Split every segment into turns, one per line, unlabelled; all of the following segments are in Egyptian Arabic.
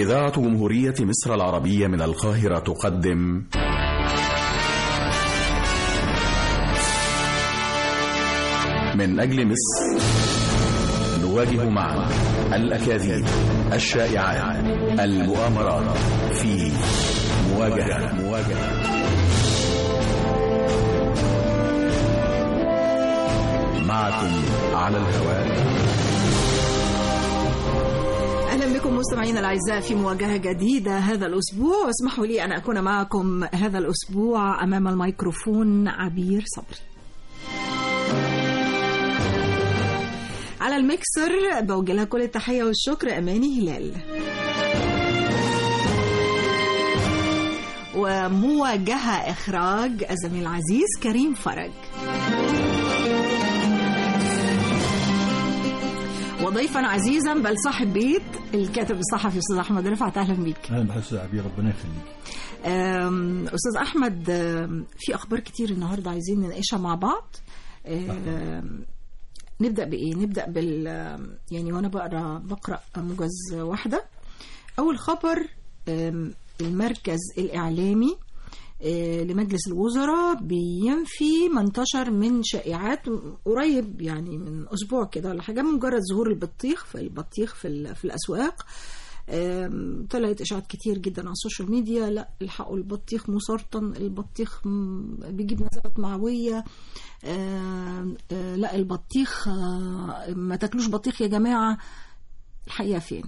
إذاعة جمهورية مصر العربية من القاهرة تقدم من أجل مصر نواجه معا الأكاذيب الشائعات المؤامرات في مواجهة مواجهة معكم على الهواء
أهلا بكم مستمعينا الأعزاء في مواجهة جديدة هذا الأسبوع واسمحوا لي أن أكون معكم هذا الأسبوع أمام الميكروفون عبير صبري على الميكسر بوجه لها كل التحية والشكر أماني هلال ومواجهة إخراج الزميل العزيز كريم فرج وضيفا عزيزا بل صاحب بيت الكاتب الصحفي استاذ احمد رفعت اهلا بيك
اهلا بحضرتك استاذ عبير ربنا يخليك
أم، استاذ احمد أم، في اخبار كتير النهارده عايزين نناقشها مع بعض أم، نبدا بايه نبدا بال يعني وانا بقرا بقرا موجز واحده اول خبر أم، المركز الاعلامي آه، لمجلس الوزراء بينفي ما انتشر من شائعات قريب يعني من اسبوع كده ولا حاجه مجرد ظهور البطيخ في البطيخ في ال- في الاسواق آم، طلعت اشاعات كتير جدا على السوشيال ميديا لا الحقوا البطيخ مسرطن البطيخ م- بيجيب نزلات معويه آم، آه، لا البطيخ آه، ما تاكلوش بطيخ يا جماعه الحقيقه فين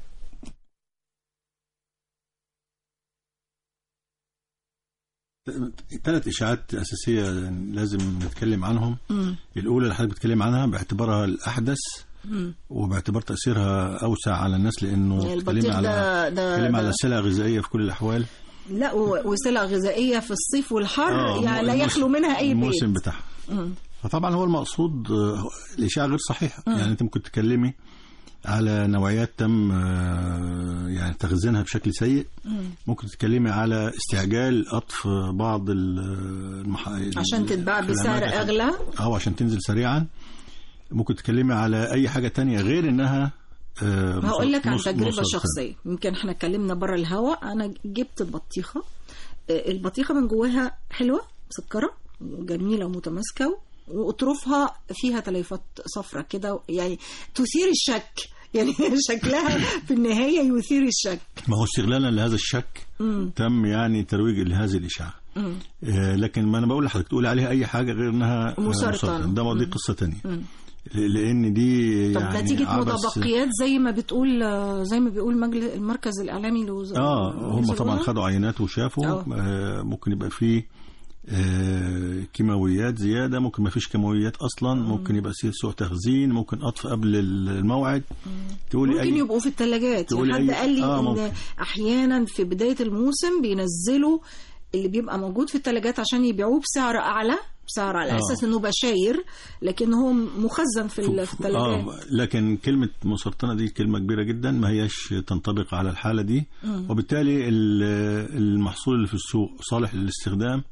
ثلاث اشاعات اساسيه لازم نتكلم عنهم الاولى اللي حضرتك بتتكلم عنها باعتبارها الاحدث وباعتبار تاثيرها اوسع على الناس لانه بتتكلم
البطيخ
على
ده ده,
بتتكلم
ده
على سلع غذائيه في كل الاحوال
لا و- وسلع غذائيه في الصيف والحر
آه،
يعني لا
الموسم-
يخلو منها اي بيت
الموسم بتاعها
مم.
فطبعا هو المقصود آه، الاشاعه غير صحيحه يعني انت ممكن تتكلمي على نوعيات تم آه، يعني تخزينها بشكل سيء ممكن تتكلمي على استعجال قطف بعض ال- المح...
عشان تتباع بسعر
الخدمات عشان-
اغلى
اه عشان تنزل سريعا ممكن تتكلمي على اي حاجه تانية غير انها آه،
هقول لك عن
مص-
تجربه
مصدر.
شخصيه يمكن احنا اتكلمنا بره الهواء انا جبت بطيخه آه، البطيخه من جواها حلوه مسكره وجميله ومتماسكه واطرافها فيها تليفات صفرة كده يعني تثير الشك يعني شكلها في النهايه يثير الشك
ما هو استغلالا لهذا الشك
مم.
تم يعني ترويج لهذه الاشاعه
مم.
آه، لكن ما انا بقول لحضرتك تقول عليها اي حاجه غير انها آه،
مسرطن.
ده دي
مم.
قصه تانية
مم.
ل- لان دي
طب
يعني
نتيجة
عبث-
متبقيات زي ما بتقول زي ما بيقول مجلس المركز الإعلامي لوزارة
اه هم طبعا
الوزراء.
خدوا عينات وشافوا
آه.
آه ممكن يبقى فيه آه كيماويات زياده ممكن ما فيش كيماويات اصلا ممكن يبقى فيه سوء تخزين ممكن قطف قبل الموعد تقولي
ممكن يبقوا في الثلاجات
تقولي
يعني حد
أي-
قال لي
آه،
ان
ممكن.
احيانا في بدايه الموسم بينزلوا اللي بيبقى موجود في الثلاجات عشان يبيعوه بسعر اعلى بسعر على
آه.
اساس انه بشاير لكن هو مخزن في ال- في الثلاجات
آه لكن كلمة مسرطنة دي كلمة كبيرة جدا ما هياش تنطبق على الحالة دي وبالتالي ال- المحصول اللي في السوق صالح للاستخدام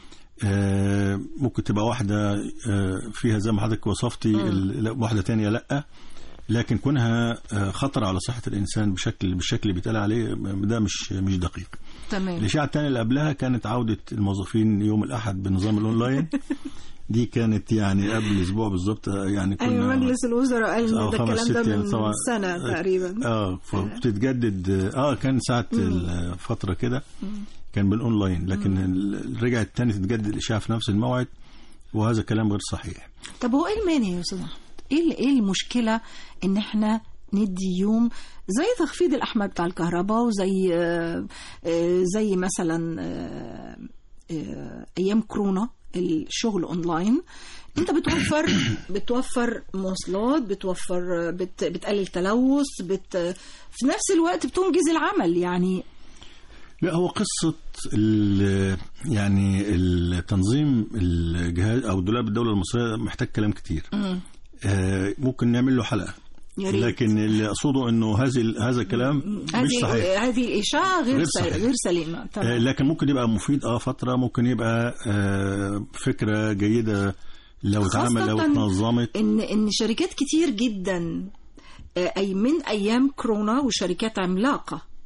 آه ممكن تبقى واحدة آه فيها زي ما حضرتك وصفتي ال- واحدة تانية لأ لكن كونها آه خطر على صحة الإنسان بشكل بالشكل اللي بيتقال عليه ده مش مش دقيق
تمام
الإشاعة الثانية اللي قبلها كانت عودة الموظفين يوم الأحد بنظام الأونلاين دي كانت يعني قبل أسبوع بالظبط آه، يعني كنا
ايوه مجلس الوزراء قال
أو
إن ده
خمس
الكلام ده
ست يعني
من
طبعا.
سنه تقريبا
اه فبتتجدد اه كان ساعة الفترة كده كان بالاونلاين لكن ال- رجعت تاني تتجدد الاشاعة في نفس الموعد وهذا كلام غير صحيح
طب هو ايه المانع يا استاذ احمد؟ ايه ال- ايه المشكله ان احنا ندي يوم زي تخفيض الاحمال بتاع الكهرباء وزي آه، آه، زي مثلا آه، آه، ايام كورونا الشغل اونلاين انت بتوفر بتوفر مواصلات بتوفر بت بتقلل تلوث بت في نفس الوقت بتنجز العمل يعني
لا هو قصة ال- يعني التنظيم الجهاز او دولاب الدولة المصرية محتاج كلام كتير آه ممكن نعمل له حلقة
يا ريت.
لكن اللي اقصده انه هذه هذا الكلام مش
هذه
صحيح
هذه الاشاعه غير
غير
سل-
صحيح.
غير سليمه
آه،
تمام
لكن ممكن يبقى مفيد اه فتره ممكن يبقى آه، فكره جيده لو اتعمل لو
خاصة
اتنظمت
ان ان شركات كتير جدا آه، اي من ايام كورونا وشركات عملاقه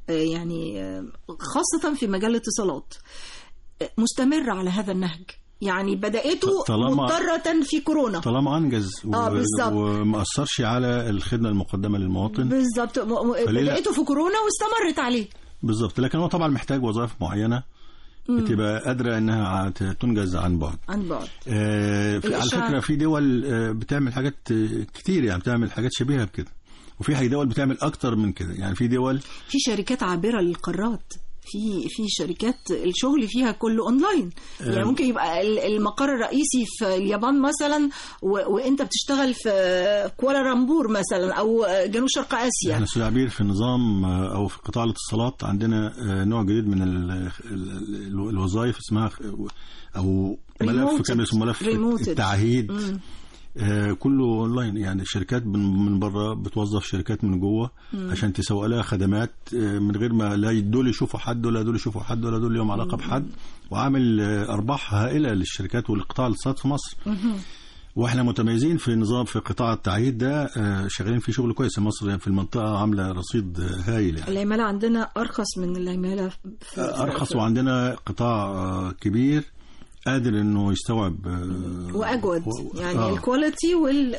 آه، يعني آه، خاصة في مجال الاتصالات آه، مستمرة على هذا النهج يعني بدأته
طالما-
مضطرة في كورونا
طالما انجز و-
آه، بالظبط.
وما اثرش على الخدمه المقدمه للمواطن
بالظبط م- م-
فليه لا؟
بدأته في كورونا واستمرت عليه
بالظبط لكن هو طبعا محتاج وظائف معينه بتبقى قادره انها ت- تنجز عن بعد
عن بعد
آه، في- على
الإشعاع.
فكره في دول آه، بتعمل حاجات آه، كتير يعني بتعمل حاجات شبيهه بكده وفي حاجة دول بتعمل اكتر من كده يعني في دول
في شركات عابرة للقارات في في شركات الشغل فيها كله اونلاين يعني ممكن يبقى ال- المقر الرئيسي في اليابان مثلا و- وانت بتشتغل في كوالالمبور مثلا او جنوب شرق اسيا
احنا استاذ عبير في النظام آه، او في قطاع الاتصالات عندنا آه، نوع جديد من ال- ال- ال- الوظائف اسمها خ- او ملف
Remoted.
كان اسمه ملف
Remoted.
التعهيد آه، كله اونلاين يعني الشركات من من بره بتوظف شركات من جوه عشان تسوق لها خدمات آه، من غير ما لا دول يشوفوا حد ولا دول يشوفوا حد ولا دول لهم علاقه بحد وعامل آه، ارباح هائله للشركات والقطاع الاقتصاد في مصر واحنا متميزين في نظام في قطاع التعهيد ده آه، شغالين فيه شغل كويس مصر في المنطقه عامله رصيد آه، هايل يعني
العمالة عندنا أرخص من العمالة في
ارخص وعندنا قطاع آه، كبير قادر انه يستوعب آه،
وأجود
و-
يعني
آه.
الكواليتي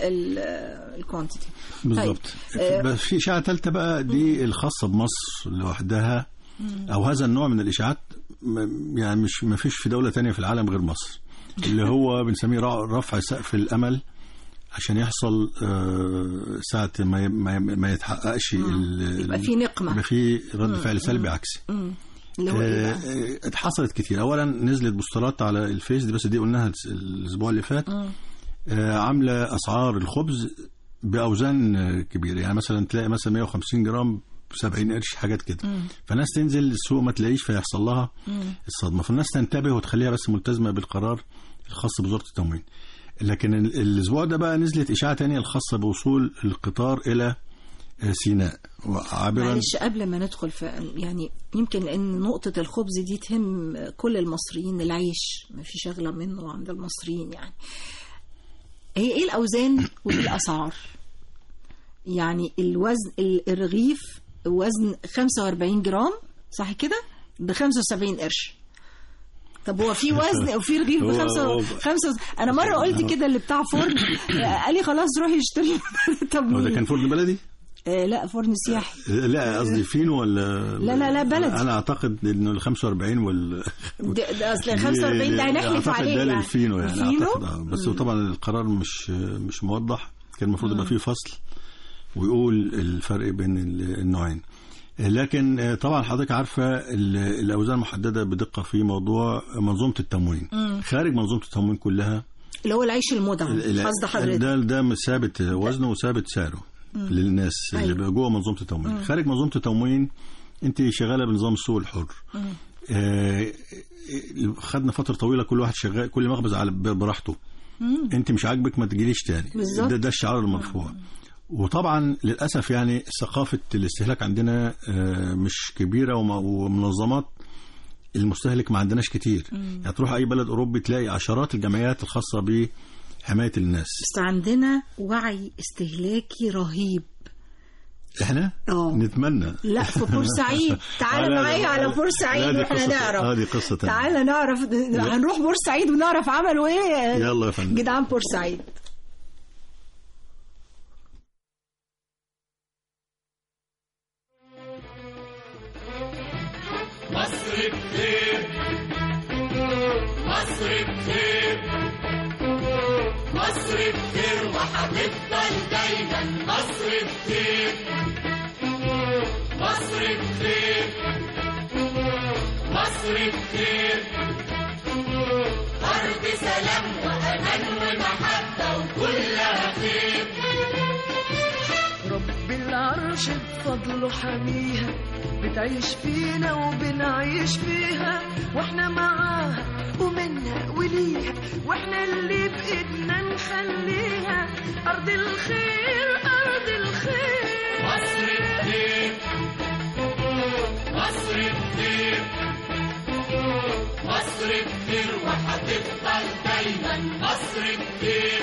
والكوانتيتي
بالظبط
آه،
بس في اشاعه ثالثه بقى دي الخاصه بمصر لوحدها او هذا النوع من الاشاعات م- يعني مش ما فيش في دوله تانية في العالم غير مصر اللي هو بنسميه رع- رفع سقف الامل عشان يحصل آه، ساعة ما ي- ما ي- ما يتحققش ال-
يبقى في نقمة.
يبقى في رد فعل سلبي عكسي
اللي هو إيه
آه،
بقى؟
آه، اتحصلت كتير اولا نزلت بوسترات على الفيس دي بس دي قلناها الاسبوع اللي فات آه، عامله اسعار الخبز باوزان آه، كبيره يعني مثلا تلاقي مثلا 150 جرام ب 70 قرش حاجات كده فالناس تنزل السوق ما تلاقيش فيحصل لها الصدمه فالناس تنتبه وتخليها بس ملتزمه بالقرار الخاص بوزاره التموين لكن ال- الاسبوع ده بقى نزلت اشاعه تانية الخاصه بوصول القطار الى آه، سيناء عابرا
معلش قبل ما ندخل في يعني يمكن لان نقطة الخبز دي تهم كل المصريين العيش ما فيش أغلى منه عند المصريين يعني هي ايه الأوزان وايه الأسعار يعني الوزن ال- الرغيف وزن 45 جرام صح كده ب 75 قرش طب هو في وزن وفي رغيف
هو-
بخمسة
هو-
خمسة انا مره قلت كده اللي بتاع فرن قال لي خلاص روحي اشتري طب
هو ده
مين؟
كان فرن بلدي؟
آه لا فرن سياحي
لا قصدي فينو ولا
لا، لا، لا، بلدي.
انا اعتقد انه ال 45 وال
ده, ده اصل 45 ده هنحلف
أعتقد
عليه
ده
يعني
للفينو يعني
الفينو؟
أعتقد آه. بس هو طبعا القرار مش مش موضح كان المفروض يبقى فيه فصل ويقول الفرق بين ال- النوعين لكن آه، طبعا حضرتك عارفه ال- الاوزان محدده بدقه في موضوع منظومه التموين خارج منظومه التموين كلها
اللي هو العيش المدعم
ال-
قصد حضرتك
ده ده ثابت وزنه وثابت سعره للناس اللي
أيوة.
بقى جوه منظومه التموين خارج منظومه التموين انت شغاله بنظام السوق الحر آه خدنا فتره طويله كل واحد شغال كل مخبز على براحته انت مش عاجبك ما تجيليش تاني
بالظبط.
ده, ده الشعار المرفوع وطبعا للاسف يعني ثقافه الاستهلاك عندنا آه، مش كبيره وم- ومنظمات المستهلك ما عندناش كتير يعني تروح اي بلد اوروبي تلاقي عشرات الجمعيات الخاصه بحمايه الناس
بس عندنا وعي استهلاكي رهيب
احنا
اه.
نتمنى
لا في بورسعيد تعالى
لا، لا،
معايا
لا،
على
لا،
بورسعيد
دي
واحنا
قصة-
نعرف
اه دي قصه تانية.
تعالى نعرف هنروح بورسعيد ونعرف عملوا ايه
يلا يا فندم
جدعان بورسعيد
مصر بخير مصر بخير مصر بخير وهتفضل دايما مصر بخير مصر بخير مصر بخير أرض سلام وأمان ومحبة وكلها خير
رب العرش بفضله حميها بتعيش فينا وبنعيش فيها واحنا معاها ومنها وليها واحنا اللي بايدنا نخليها ارض الخير ارض الخير
مصر بخير مصر بخير مصر بخير وهتفضل دايما مصر بخير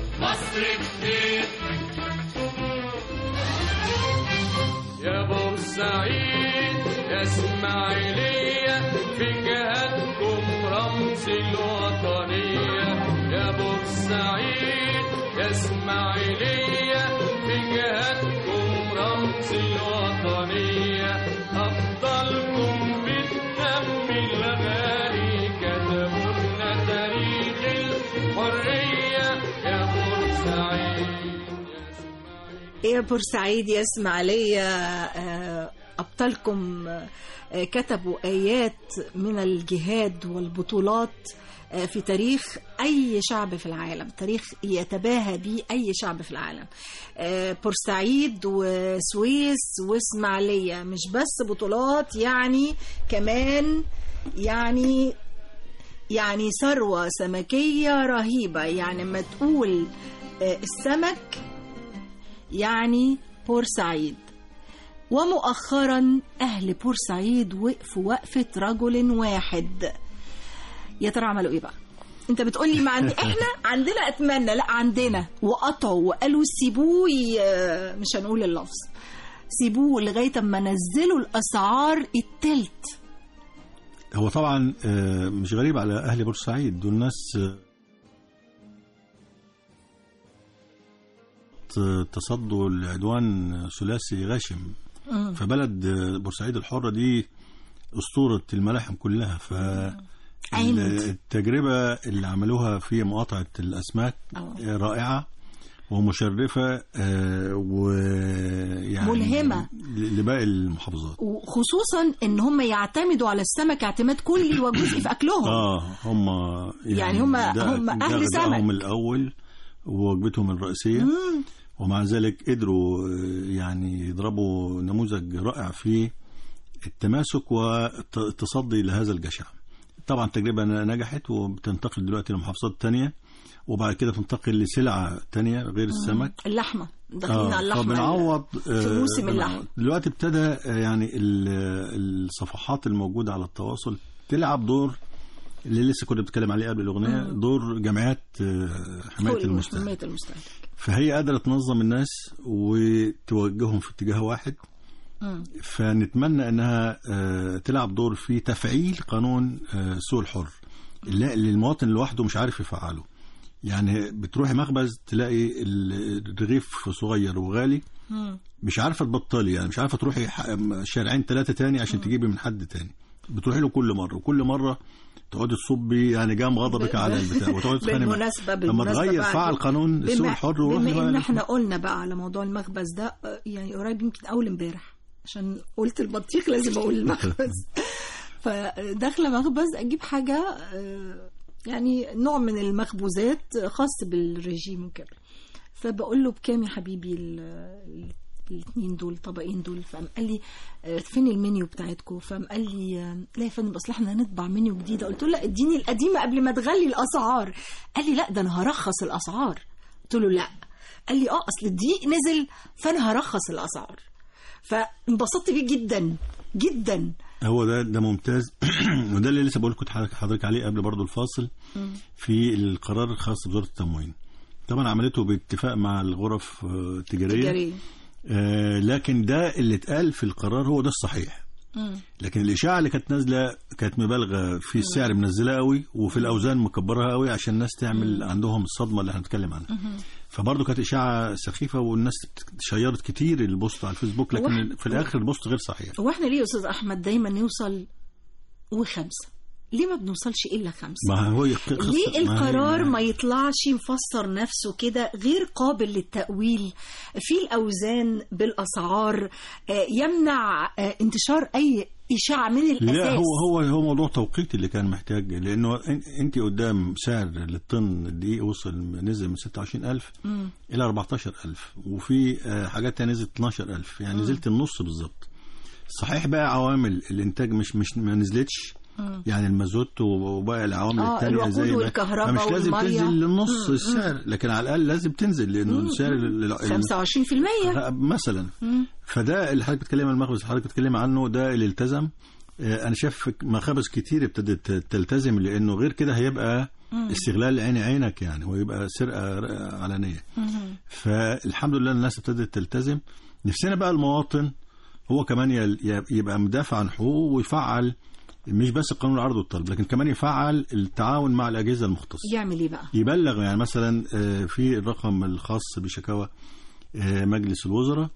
مصر بخير يا بورسعيد
بورسعيد يا اسماعيلية في جهتكم رمز الوطنية يا بورسعيد يا اسماعيلية في جهتكم رمز الوطنية أفضلكم بالدم الغالي كتبوا لنا تاريخ الحرية يا بورسعيد يا
يا بورسعيد يا اسماعيلية آه، أبطالكم آه، كتبوا آيات من الجهاد والبطولات آه، في تاريخ أي شعب في العالم تاريخ يتباهى به أي شعب في العالم آه، بورسعيد وسويس وإسماعيلية مش بس بطولات يعني كمان يعني يعني ثروة سمكية رهيبة يعني لما تقول آه، السمك يعني بورسعيد ومؤخرا أهل بورسعيد وقفوا وقفة رجل واحد يا ترى عملوا إيه بقى؟ انت بتقول لي ما عندي احنا عندنا اتمنى لا عندنا وقطعوا وقالوا سيبوه ي- مش هنقول اللفظ سيبوه لغايه اما نزلوا الاسعار التلت
هو طبعا آه، مش غريب على اهل بورسعيد دول ناس آه، ت- تصدوا العدوان ثلاثي غاشم فبلد آه، بورسعيد الحرة دي أسطورة الملاحم كلها ف
عند.
التجربة اللي عملوها في مقاطعة الأسماك
أه.
آه، رائعة ومشرفة آه، ويعني
ملهمة.
ل- لباقي المحافظات
وخصوصا ان هم يعتمدوا على السمك اعتماد كلي وجزئي في اكلهم
اه هم
يعني هم- هم أهل
غذائهم
سمك.
الاول ووجبتهم الرئيسيه ومع ذلك قدروا آه، يعني يضربوا نموذج رائع في التماسك والتصدي لهذا الجشع طبعا التجربه نجحت وبتنتقل دلوقتي لمحافظات تانية وبعد كده تنتقل لسلعه تانية غير السمك
اللحمه داخلين على اللحمه
فبنعوض
في موسم اللحم.
دلوقتي ابتدى آه، يعني ال- الصفحات الموجوده على التواصل تلعب دور اللي لسه كنا بنتكلم عليه قبل الاغنيه دور جمعيات آه، حمايه
كل
المستهلك
حمايه المستهلك
فهي قادره تنظم الناس وتوجههم في اتجاه واحد
مم.
فنتمنى انها آه، تلعب دور في تفعيل قانون آه، السوق الحر اللي اللي المواطن لوحده مش عارف يفعله يعني بتروحي مخبز تلاقي ال- الرغيف صغير وغالي
مم.
مش عارفه تبطلي يعني مش عارفه تروحي ح- شارعين ثلاثه تاني عشان تجيبي من حد تاني بتروحي له كل مره وكل مره تقعدي تصبي يعني جام غضبك
ب-
على البتاع وتقعدي تتخانقي معاه.
بالمناسبة
لما
بالمناسبة
تغير
بقى
فعل قانون السوق
بما,
الحر وروح
بما
بقى
ان
ل-
احنا قلنا بقى على موضوع المخبز ده آه، يعني قريب يمكن اول امبارح عشان قلت البطيخ لازم اقول المخبز فداخله مخبز اجيب حاجه آه، يعني نوع من المخبوزات خاص بالرجيم وكده فبقول له بكام يا حبيبي ال- ال- الاثنين دول الطبقين دول فقام قال لي آه، فين المنيو بتاعتكم فقام قال لي آه، لا يا فندم اصل احنا هنطبع منيو جديده قلت له لا اديني القديمه قبل ما تغلي الاسعار قال لي لا ده انا هرخص الاسعار قلت له لا قال لي اه اصل الدقيق نزل فانا هرخص الاسعار فانبسطت بيه جدا جدا
هو ده ده ممتاز وده اللي لسه بقول كنت حضرتك حضرتك عليه قبل برضو الفاصل في القرار الخاص بوزاره التموين طبعا عملته باتفاق مع الغرف آه، التجاريه
تجاري
آه، لكن ده اللي اتقال في القرار هو ده الصحيح لكن الاشاعه اللي كانت نازله كانت مبالغه في السعر منزلها قوي وفي الاوزان مكبرها قوي عشان الناس تعمل عندهم الصدمه اللي هنتكلم عنها فبرضه كانت اشاعه سخيفه والناس شيرت كتير البوست على الفيسبوك لكن
واحد-
في الاخر البوست غير صحيح
هو احنا ليه يا استاذ احمد دايما نوصل وخمسه ليه ما بنوصلش الا خمسه
ما هو يق- قصة-
ليه
ما هي-
القرار ما يطلعش مفسر نفسه كده غير قابل للتأويل في الأوزان بالأسعار آه، يمنع آه، انتشار أي إشاعة من الأساس
لا هو هو هو موضوع توقيت اللي كان محتاج لانه إن- انت قدام سعر للطن الدقيق وصل نزل من 26000 الى 14000 وفي آه، حاجات تانية نزلت 12000 يعني نزلت النص بالظبط صحيح بقى عوامل الانتاج مش مش ما نزلتش يعني المازوت وباقي العوامل
آه،
التانية
الوقود
زي ما-
والكهرباء
فمش لازم
والمية.
تنزل للنص السعر لكن على الاقل لازم تنزل لانه السعر ال- ال-
25%
مثلا فده اللي حضرتك بتتكلم عن المخبز اللي حضرتك بتتكلم عنه ده اللي التزم آه، انا شايف مخابز كتير ابتدت تلتزم لانه غير كده هيبقى استغلال عين عينك يعني ويبقى سرقه ر- علنيه فالحمد لله الناس ابتدت تلتزم نفسنا بقى المواطن هو كمان يل- يب- يبقى مدافع عن حقوقه ويفعل مش بس قانون العرض والطلب لكن كمان يفعل التعاون مع الاجهزه المختصه
يعمل ايه بقى
يبلغ يعني مثلا آه، في الرقم الخاص بشكاوى آه، مجلس الوزراء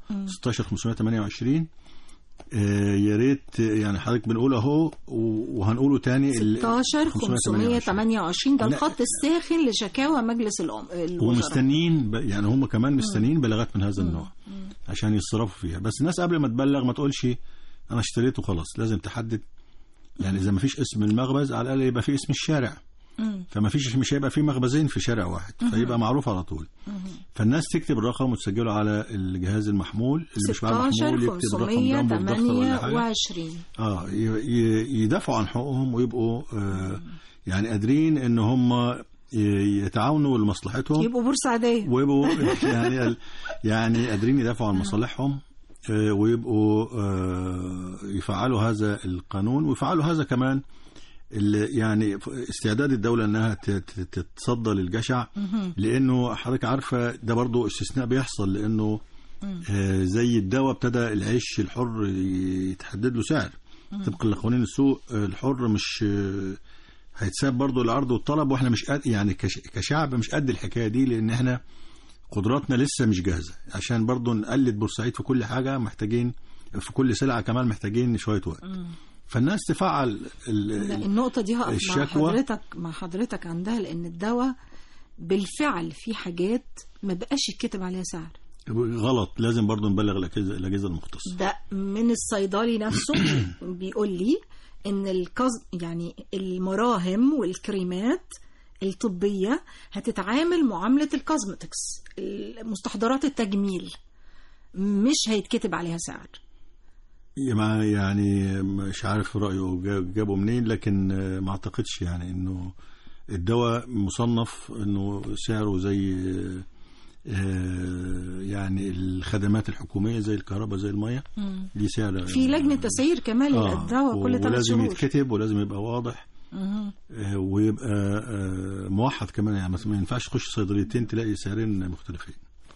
16528 آه، يا ريت آه، يعني حضرتك بنقول اهو و- وهنقوله تاني ال-
16 528 ده
لا.
الخط الساخن لشكاوى مجلس الأم... الوزراء
ومستنيين ب- يعني هم كمان مستنيين بلاغات من هذا النوع عشان يتصرفوا فيها بس الناس قبل ما تبلغ ما تقولش انا اشتريت وخلاص لازم تحدد يعني اذا ما فيش اسم المخبز على الاقل يبقى في اسم الشارع فما فيش مش هيبقى في مخبزين في شارع واحد فيبقى معروف على طول فالناس تكتب الرقم وتسجله على الجهاز المحمول اللي مش معاه
16
محمول يكتب الرقم جنبه في دفتر ولا حاجه
528
اه ي- ي- يدافعوا عن حقوقهم ويبقوا آه يعني قادرين ان هم ي- يتعاونوا لمصلحتهم
يبقوا بورسعيدية
ويبقوا يعني يعني قادرين يدافعوا عن مصالحهم آه، ويبقوا آه، يفعلوا هذا القانون ويفعلوا هذا كمان ال- يعني ف- استعداد الدولة انها ت- ت- تتصدى للجشع لانه حضرتك عارفة ده برضو استثناء بيحصل لانه آه، زي الدواء ابتدى العيش الحر يتحدد له سعر طبقا لقوانين السوق آه، الحر مش آه، هيتساب برضو العرض والطلب واحنا مش قد يعني كش- كشعب مش قد الحكايه دي لان احنا قدراتنا لسه مش جاهزه عشان برضو نقلد بورسعيد في كل حاجه محتاجين في كل سلعه كمان محتاجين شويه وقت فالناس تفعل ال-
لا النقطة دي هقف مع
الشكوى.
حضرتك مع حضرتك عندها لأن الدواء بالفعل في حاجات ما بقاش يتكتب عليها سعر
غلط لازم برضو نبلغ الاجهزه الاجهزه المختصه
ده من الصيدلي نفسه بيقول لي ان الكز يعني المراهم والكريمات الطبية هتتعامل معاملة الكوزمتكس مستحضرات التجميل مش هيتكتب عليها سعر
مع يعني مش عارف رايه جا- جابه منين لكن آه، ما اعتقدش يعني انه الدواء مصنف انه سعره زي آه، يعني الخدمات الحكوميه زي الكهرباء زي الميه ليه سعر
في لجنة تسعير كمان
آه،
للدواء كل ثلاث
ولازم
شهور
يتكتب ولازم يبقى واضح
مهم.
آه، ويبقى آه، موحد كمان يعني ما ينفعش تخش صيدليتين تلاقي سعرين مختلفين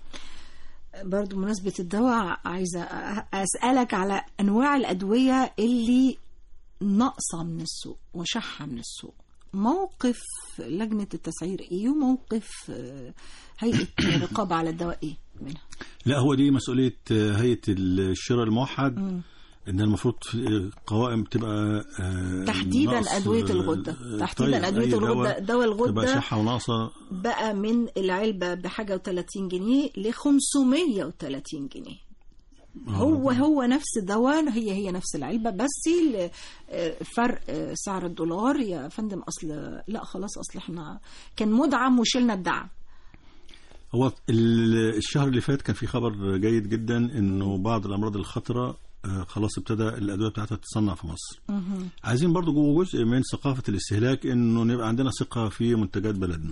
برضو مناسبة الدواء عايزة أسألك على أنواع الأدوية اللي ناقصة من السوق وشحة من السوق موقف لجنة التسعير إيه وموقف آه، هيئة الرقابة على الدواء إيه منها
لا هو دي مسؤوليه آه، هيئه الشراء الموحد
مم.
ان المفروض في قوائم تبقى آه،
تحديدا
نقص،
أدوية
آه،
الغدة
آه،
تحديدا
طيب،
أدوية
أي
الغدة
دواء
دواء
تبقى
الغدة
شحه وناقصه
بقى من العلبة بحاجة و30 جنيه ل 530 جنيه هو هو نفس الدواء هي هي نفس العلبة بس ال- آه، فرق آه، سعر الدولار يا فندم أصل لا خلاص أصل احنا كان مدعم وشلنا الدعم
هو ال- الشهر اللي فات كان في خبر جيد جدا انه بعض الامراض الخطره آه، خلاص ابتدى الادويه بتاعتها تتصنع في مصر عايزين برضو جوه جزء من ثقافه الاستهلاك انه نبقى عندنا ثقه في منتجات بلدنا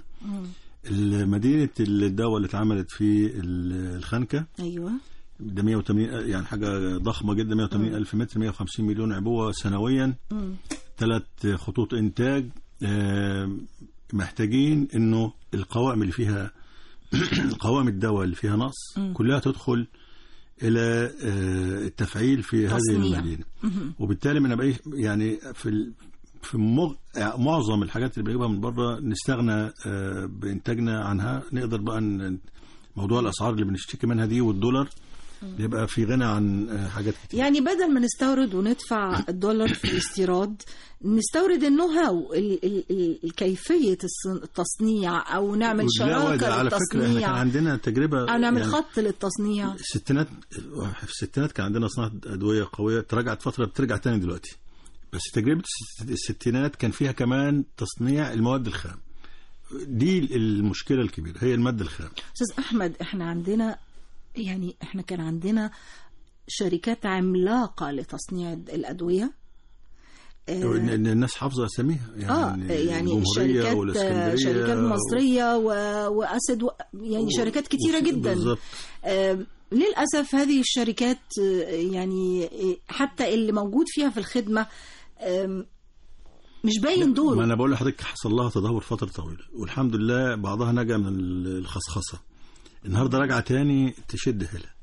مدينه الدواء اللي اتعملت في ال- الخنكه
أيوة
ده 180 يعني حاجه ضخمه جدا 180 الف متر 150 مليون عبوه سنويا ثلاث خطوط انتاج آه، محتاجين انه القوائم اللي فيها قوائم الدواء اللي فيها نقص كلها تدخل الى آه، التفعيل في هذه
تصنيع.
المدينه وبالتالي من بقى يعني في ال- في مغ... معظم الحاجات اللي بنجيبها من بره نستغنى آه، بانتاجنا عنها نقدر بقى ن... موضوع الاسعار اللي بنشتكي منها دي والدولار يبقى في غنى عن آه، حاجات كتير
يعني بدل ما نستورد وندفع الدولار في الاستيراد نستورد النو هاو ال- ال- ال- كيفية الصن- التصنيع أو نعمل
لا، وده
شراكة
على فكره احنا كان
للتصنيع
عندنا تجربه
أو نعمل
يعني
خط للتصنيع
الستينات في الستينات كان عندنا صناعه ادويه قويه تراجعت فتره بترجع تاني دلوقتي بس تجربه الست- الستينات كان فيها كمان تصنيع المواد الخام دي المشكله الكبيره هي الماده الخام
أستاذ أحمد إحنا عندنا يعني إحنا كان عندنا شركات عملاقة لتصنيع الأدوية آه،
إن- إن الناس حافظه اساميها
اه يعني
الجمهورية
شركات
والإسكندرية
شركات مصرية و... واسد و... يعني شركات كتيرة جدا
بالظبط
آم، للأسف هذه الشركات آه، يعني آه، حتى اللي موجود فيها في الخدمة آم، مش باين
ما
دوره
انا بقول لحضرتك حصل لها تدهور فتره طويله والحمد لله بعضها نجا من الخصخصه النهارده راجعه تاني تشد حيلها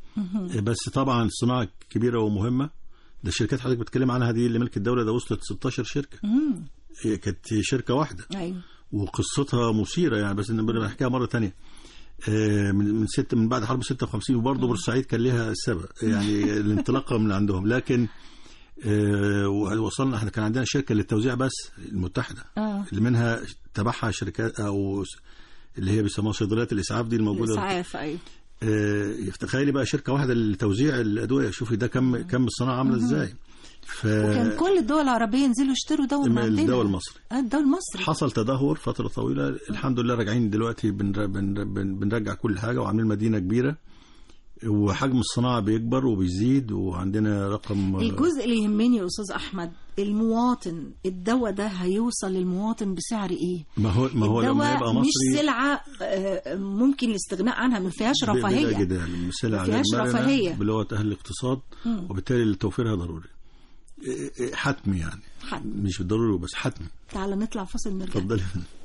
بس طبعا الصناعه كبيره ومهمه ده الشركات حضرتك بتتكلم عنها دي اللي ملك الدوله ده وصلت 16 شركه هي كانت شركه واحده
ايوه
وقصتها مثيره يعني بس نبقى نحكيها مره تانية آه، من من ست من بعد حرب 56 وبرضه بورسعيد كان لها السبب يعني الانطلاقه من عندهم لكن آه، وصلنا احنا كان عندنا شركه للتوزيع بس المتحده
اه
اللي منها تبعها شركات او س- اللي هي بيسموها صيدليات الاسعاف دي الموجوده
الاسعاف ايوه
آه، تخيلي بقى شركه واحده لتوزيع الادويه شوفي ده كم كم الصناعه عامله ازاي ف
وكان كل الدول العربيه ينزلوا يشتروا دواء من عندنا
الدواء المصري
آه، الدواء المصري
حصل تدهور فترة طويلة الحمد لله راجعين دلوقتي بنر- بن- بن- بنرجع كل حاجة وعاملين مدينة كبيرة وحجم الصناعة بيكبر وبيزيد وعندنا رقم
الجزء اللي يهمني يا استاذ احمد المواطن الدواء ده هيوصل للمواطن بسعر ايه
ما هو ما هو لما
الدواء
يبقى
مش
مصري
سلعه آه، ممكن الاستغناء عنها ما فيهاش
ب- بلا
رفاهيه
جدال سلع
ما فيهاش
غير مرنة
رفاهية.
بلغة أهل الاقتصاد وبالتالي توفيرها ضروري إيه- إيه، حتمي يعني
حد
مش ضروري بس حتمي
تعال نطلع فاصل نرجع
اتفضلي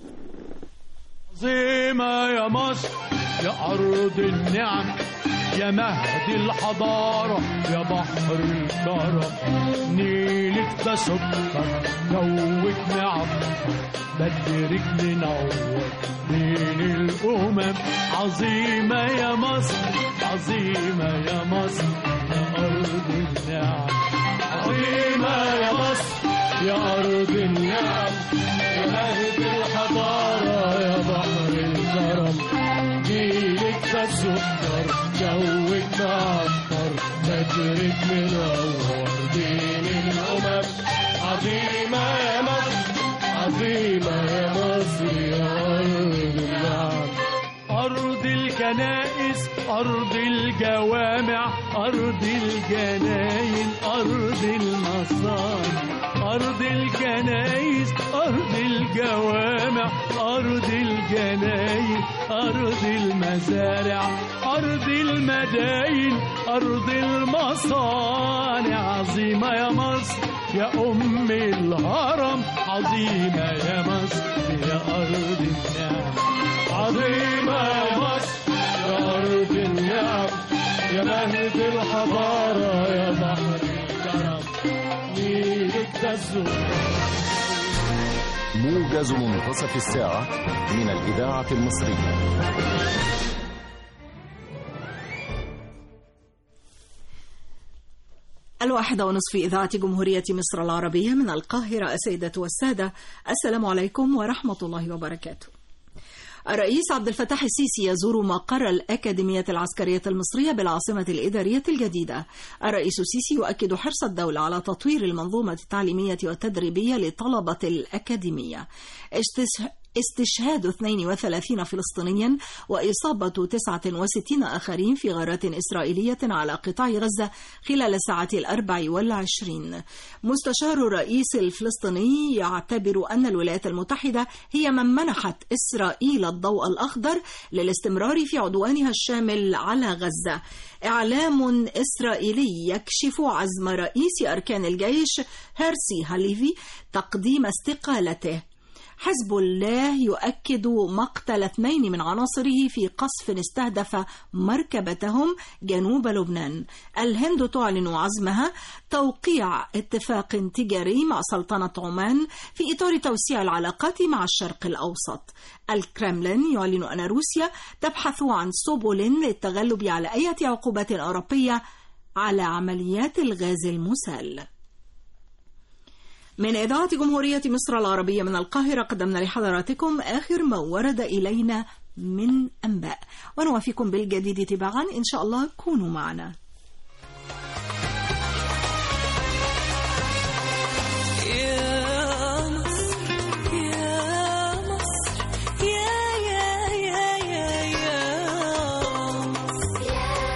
عظيمة يا مصر يا أرض النعم يا مهد الحضارة يا بحر الكرم نيلك ده سكر جوك نعم بدرك منور بين الأمم عظيمة يا مصر عظيمة يا مصر يا أرض النعم عظيمة يا مصر يا أرض النعم يا مهد الحضارة يا بحر الكرم جيلك ده سكر جوك معطر بدرك منور بين الأمم عظيمة يا مصر عظيمة يا مصر يا أرض النعم أرض الكنائس أرض الجوامع أرض الجناين أرض المصانع أرض الكنائس أرض الجوامع أرض الجناين أرض المزارع أرض المداين أرض المصانع عظيمة يا مصر يا أم الهرم عظيمة يا مصر يا أرض النعم عظيمة يا مصر يا أرض النعم يا مهد الحضارة يا بحر الكرم نيلك ده الزهر
موجز منتصف الساعة من الإذاعة المصرية
الواحدة ونصف إذاعة جمهورية مصر العربية من القاهرة السيدة والسادة السلام عليكم ورحمة الله وبركاته الرئيس عبد الفتاح السيسي يزور مقر الأكاديمية العسكرية المصرية بالعاصمة الإدارية الجديدة الرئيس السيسي يؤكد حرص الدولة على تطوير المنظومة التعليمية والتدريبية لطلبة الأكاديمية استش- استشهاد 32 فلسطينيا وإصابة 69 آخرين في غارات إسرائيلية على قطاع غزة خلال الساعة الأربع والعشرين مستشار الرئيس الفلسطيني يعتبر أن الولايات المتحدة هي من منحت إسرائيل الضوء الأخضر للاستمرار في عدوانها الشامل على غزة إعلام إسرائيلي يكشف عزم رئيس أركان الجيش هيرسي هاليفي تقديم استقالته حزب الله يؤكد مقتل اثنين من عناصره في قصف استهدف مركبتهم جنوب لبنان الهند تعلن عزمها توقيع اتفاق تجاري مع سلطنة عمان في إطار توسيع العلاقات مع الشرق الأوسط الكرملين يعلن أن روسيا تبحث عن سبل للتغلب على أي عقوبات أوروبية على عمليات الغاز المسال من إذاعة جمهورية مصر العربية من القاهرة قدمنا لحضراتكم آخر ما ورد إلينا من أنباء ونوافيكم بالجديد تباعا إن شاء الله كونوا معنا
يا مصر يا مصر يا يا يا يا يا مصر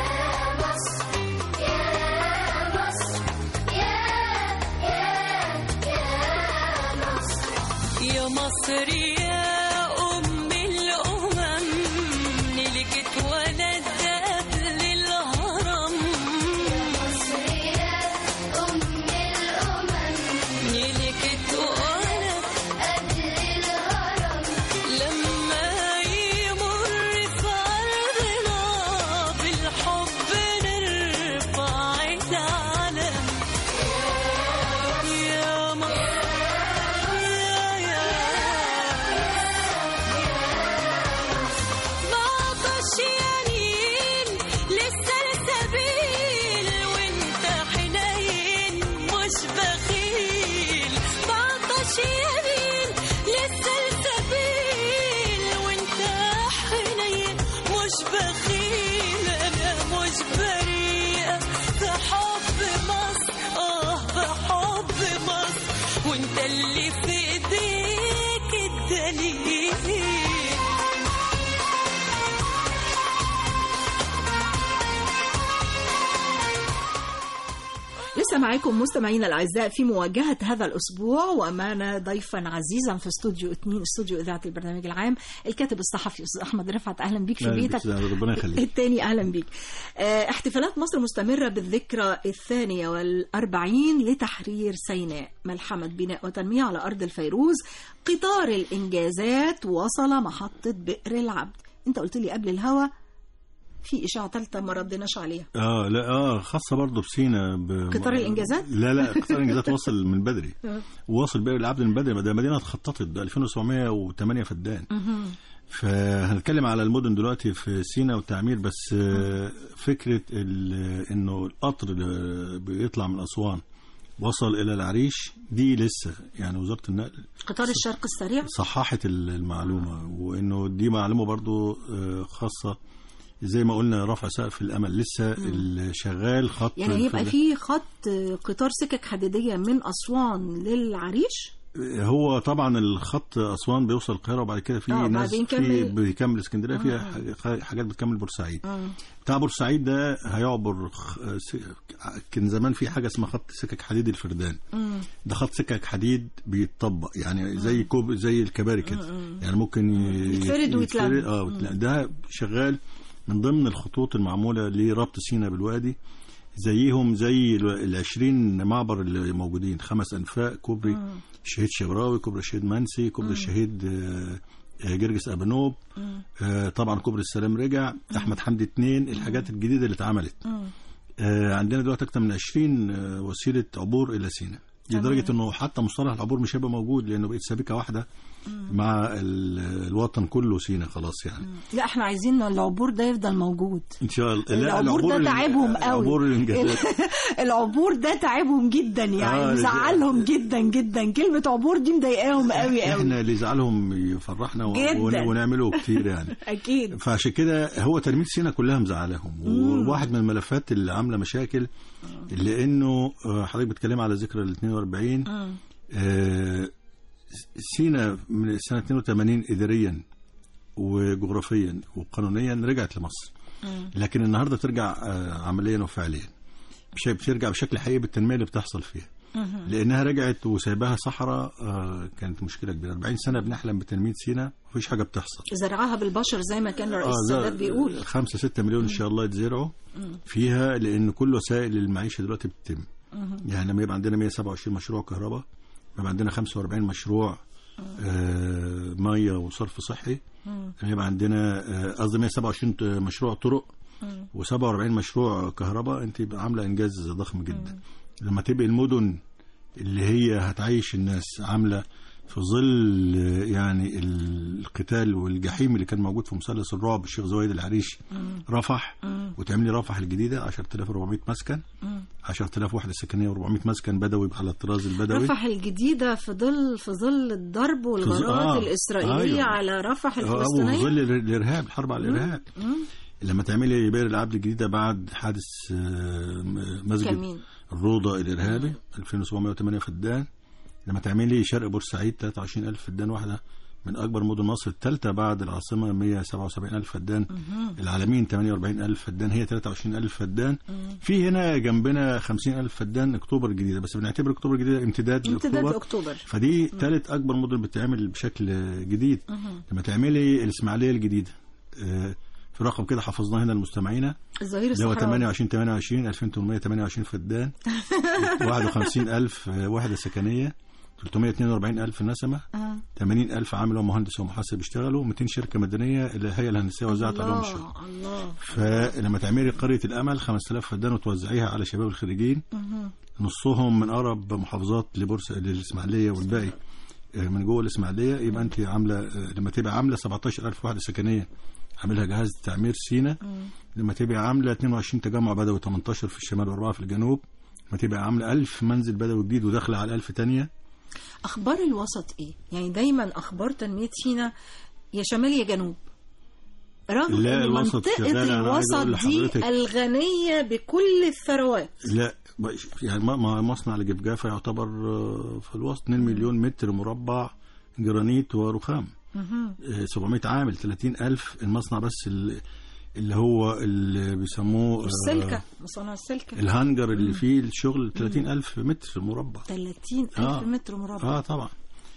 يا مصر يا أم الأمم نيلك اتولد قبل الهرم نيلك اتولد لما يمر في أرضنا بالحب يمين لسه السبيل وانت حنين مش بخيل انا مش بريئة في حب مصر اه في حب مصر وانت اللي في ايديك الدليل
لسه معاكم مستمعينا الاعزاء في مواجهه هذا الاسبوع ومعنا ضيفا عزيزا في استوديو اثنين استوديو اذاعه البرنامج العام الكاتب الصحفي استاذ احمد رفعت اهلا بيك في
أهلا بك
بيتك
أستاذ عبد، ربنا يخليك.
الثاني اهلا بيك آه، احتفالات مصر مستمره بالذكرى الثانيه والأربعين لتحرير سيناء ملحمه بناء وتنميه على ارض الفيروز قطار الانجازات وصل محطه بئر العبد انت قلت لي قبل الهوا في اشاعه ثالثه ما ردناش عليها
اه لا اه خاصه برضه بسينا ب...
قطار الإنجازات؟
لا لا قطار الانجازات وصل من بدري
آه.
وواصل بئر العبد من بدري ده مدينه اتخططت ده 2908 فدان فهنتكلم على المدن دلوقتي في سينا والتعمير بس آه، فكره ال- انه القطر اللي بيطلع من اسوان وصل الى العريش دي لسه يعني وزاره النقل
قطار الشرق السريع
صححت ال- المعلومه وانه دي معلومه برضو آه، خاصه زي ما قلنا رفع سقف الامل لسه شغال خط
يعني هيبقى
الفل-
في خط قطار سكك حديدية من أسوان للعريش
هو طبعا الخط اسوان بيوصل القاهره وبعد كده في
آه،
ناس
بعدين
في
كمل.
بيكمل اسكندريه فيها ح- حاجات بتكمل بورسعيد بتاع بورسعيد ده هيعبر خ- س- كان زمان في حاجه اسمها خط سكك حديد الفردان ده خط سكك حديد بيتطبق يعني زي كوب زي الكباري كده يعني ممكن ي-
يتفرد ويتلم.
يتفرد- اه ويتلم. ده شغال من ضمن الخطوط المعموله لربط سينا بالوادي زيهم زي ال 20 معبر اللي موجودين خمس انفاق كوبري الشهيد شبراوي كوبري الشهيد منسي كوبري الشهيد آه، آه، جرجس ابنوب آه، طبعا كوبري السلام رجع احمد حمدي اتنين الحاجات الجديده اللي اتعملت آه، عندنا دلوقتي اكتر من 20 آه، وسيله عبور الى سينا لدرجه انه حتى مصطلح العبور مش هيبقى موجود لانه بقت سابقه واحده مع ال- الوطن كله سينا خلاص يعني
لا احنا عايزين العبور ده يفضل موجود
ان شاء الله لا،
العبور ده
ال-
تعبهم قوي
عبور الانجازات
العبور ده تعبهم جدا يعني
آه،
مزعلهم جدا جدا كلمة عبور دي مضايقاهم قوي قوي
احنا اللي يزعلهم يفرحنا و-
جداً.
ون- ونعمله كتير يعني
أكيد
فعشان كده هو تنميه سينا كلها مزعلاهم وواحد من الملفات اللي عامله مشاكل لانه آه، حضرتك بتتكلم على ذكرى ال 42 آه، سينا من سنه 82 اداريا وجغرافيا وقانونيا رجعت لمصر لكن النهارده ترجع آه، عمليا وفعليا مش بترجع بشكل حقيقي بالتنميه اللي بتحصل فيها لانها رجعت وسايباها صحراء آه، كانت مشكله كبيره 40 سنه بنحلم بتنميه سينا مفيش حاجه بتحصل
زرعها بالبشر زي ما كان رئيس
آه، ده
السادات بيقول
خمسة ستة مليون إن شاء الله يتزرعوا فيها لأن كل وسائل المعيشة دلوقتي بتتم يعني لما يبقى عندنا 127 مشروع كهرباء يبقى عندنا 45 مشروع آه مية وصرف صحي لما يبقى عندنا آه، قصدي 127 ت- مشروع طرق و47 مشروع كهرباء انت يبقى عامله انجاز ضخم جدا لما تبقى المدن اللي هي هتعيش الناس عامله في ظل آه، يعني القتال والجحيم اللي كان موجود في مثلث الرعب الشيخ زويد العريش رفح وتعملي رفح الجديده 10400 مسكن 10000 وحده سكنيه و400 مسكن بدوي على الطراز البدوي
رفح الجديدة في ظل في ظل الضرب والغارات
آه،
الإسرائيلية
أيوة.
على رفح
آه،
الفلسطينية
وظل الر- الارهاب الحرب على الارهاب لما تعملي بئر العبد الجديده بعد حادث آه، م- مسجد
كمين.
الروضه الارهابي 2708 فدان لما تعملي شرق بورسعيد 23000 فدان واحده من اكبر مدن مصر الثالثه بعد العاصمه 177000 فدان العالمين 48000 فدان هي 23000 فدان في هنا جنبنا 50000 فدان اكتوبر الجديده بس بنعتبر اكتوبر الجديده امتداد
امتداد
لاكتوبر
لأكتوبر.
فدي ثالث اكبر مدن بتتعمل بشكل جديد لما تعملي الاسماعيليه الجديده آه، في رقم كده حفظناه هنا للمستمعين
الظهير
اللي هو
الصحراوي
28 28 2828 فدان 51000 وحده سكنيه 342000 نسمه 80000 عامل ومهندس ومحاسب بيشتغلوا 200 شركه مدنيه اللي هي الهندسيه وزعت عليهم الشغل
الله الله
فلما تعملي قريه الامل 5000 فدان وتوزعيها على شباب الخريجين نصهم من اقرب محافظات لبورس للاسماعيليه والباقي آه، من جوه الاسماعيليه يبقى انت عامله آه، لما تبقى عامله 17000 وحده سكنيه عاملها جهاز تعمير سينا لما تبقى عامله 22 تجمع بدوي 18 في الشمال واربعه في الجنوب لما تبقى عامله 1000 منزل بدوي جديد وداخله على 1000 تانية
اخبار الوسط ايه يعني دايما اخبار تنميه سينا يا شمال يا جنوب رغم
لا،
ان
الوسط
منطقه
شغال. أنا عايز أقول
الوسط دي
لحضرتك-
الغنيه بكل الثروات
لا ب- يعني ما- ما- مصنع الجفجافة يعتبر آه، في الوسط 2 مليون متر مربع جرانيت ورخام آه، 700 عامل 30 ألف المصنع بس ال- اللي هو اللي بيسموه آه،
السلكه مصانع السلكه
الهانجر اللي فيه الشغل 30 ألف متر مربع
30 ألف
آه.
متر مربع
اه طبعا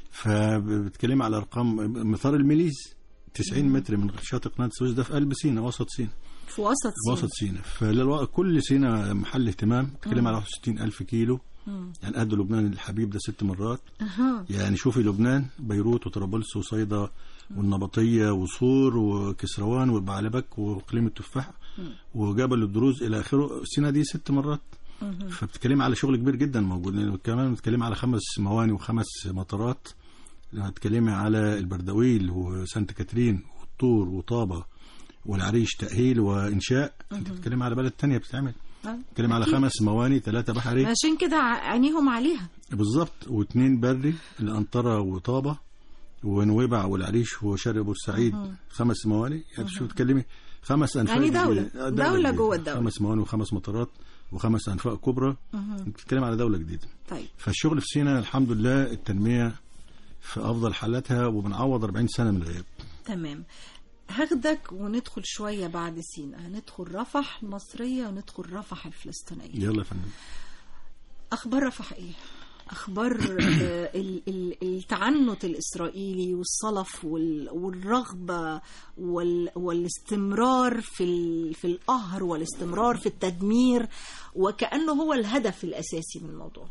فبتكلم على ارقام مطار الميليز 90 متر من شاطئ قناه السويس ده في قلب سينا وسط سينا
في وسط سينا
وسط سينا فكل سينا محل اهتمام بتكلم على 61 ألف كيلو يعني قد لبنان الحبيب ده ست مرات
أها.
يعني شوفي لبنان بيروت وطرابلس وصيدا والنبطية وصور وكسروان والبعلبك وإقليم التفاح وجبل الدروز إلى آخره سينا دي ست مرات فبتتكلم على شغل كبير جدا موجود كمان بتتكلم على خمس مواني وخمس مطارات لما تتكلمي على البردويل وسانت كاترين والطور وطابة والعريش تأهيل وإنشاء أنت بتتكلم على بلد تانية بتتعمل
آه.
بتتكلم على
أكيد.
خمس مواني ثلاثة بحري
عشان كده ع- عينيهم عليها
بالظبط واثنين بري الأنطرة وطابة ونويبع والعريش وشرق بورسعيد خمس مواني يعني شو تتكلمي خمس أنفاق
يعني دولة.
آه،
دولة
جديدة.
جوه الدولة.
خمس مواني وخمس مطارات وخمس أنفاق كبرى بتتكلم على دولة جديدة
طيب
فالشغل في سينا الحمد لله التنمية في أفضل حالاتها وبنعوض 40 سنة من الغياب
تمام هاخدك وندخل شوية بعد سينا هندخل رفح المصرية وندخل رفح الفلسطينية
يلا يا فندم
أخبار رفح إيه؟ أخبار آه، ال- ال- التعنت الإسرائيلي والصلف وال- والرغبة وال- والاستمرار في ال- في القهر والاستمرار في التدمير وكأنه هو الهدف الأساسي من الموضوع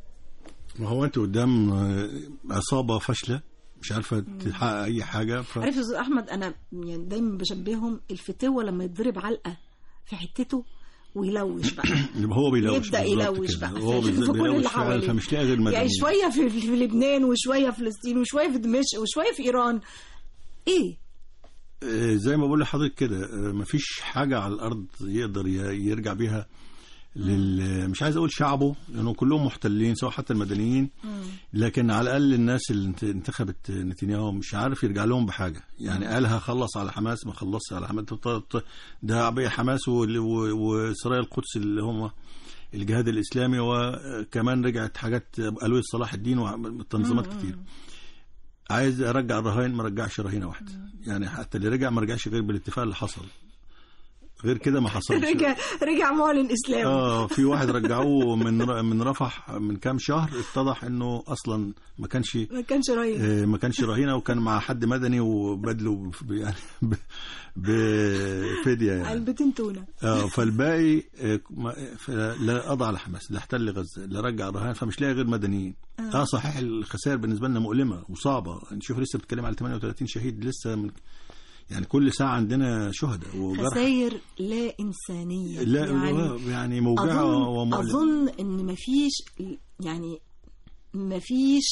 ما هو أنت قدام آه، عصابة فاشلة مش عارفة تحقق أي حاجة ف...
عارف يا أستاذ أحمد أنا يعني دايما بشبههم الفتوة لما يتضرب علقة في حتته ويلوش بقى
يبقى هو بيلوش
يبدا
بالظبط
يلوش
كده.
بقى
هو
في
بيز-
كل اللي
بيلوش فعلا
حواليه.
فمش لاقي غير مدنيين
يعني شويه في, في لبنان وشويه في فلسطين وشويه في دمشق وشويه في ايران ايه
آه، زي ما بقول لحضرتك كده آه، مفيش حاجة على الأرض يقدر ي- يرجع بيها لل مش عايز أقول شعبه لأنه كلهم محتلين سواء حتى المدنيين لكن على الأقل الناس اللي انت- انتخبت نتنياهو مش عارف يرجع لهم بحاجة يعني قالها خلص على حماس ما خلصش على حماس ط- ط- ده بقى حماس وال- و- وسرايا القدس اللي هم الجهاد الإسلامي وكمان رجعت حاجات ألوية صلاح الدين وتنظيمات كتير عايز ارجع الرهائن ما رجعش رهينه واحده يعني حتى اللي رجع ما رجعش غير بالاتفاق اللي حصل غير كده ما حصلش
رجع رجع معلن اسلام
اه في واحد رجعوه من ر- من رفح من كام شهر اتضح انه اصلا ما كانش
ما كانش رهيب
آه، ما كانش رهينه وكان مع حد مدني وبدله ب- يعني ب- بفديه يعني
علبتين تونه
اه فالباقي آه، ما- ف- لا قضى على حماس لا احتل غزه لا رجع الرهان فمش لاقي غير مدنيين اه صحيح الخسائر بالنسبه لنا مؤلمه وصعبه نشوف لسه بتتكلم على 38 شهيد لسه من يعني كل ساعه عندنا شهداء وجرح
خسائر لا انسانيه
لا
يعني
يعني موجعه
اظن
ومؤلمه
اظن ان مفيش يعني مفيش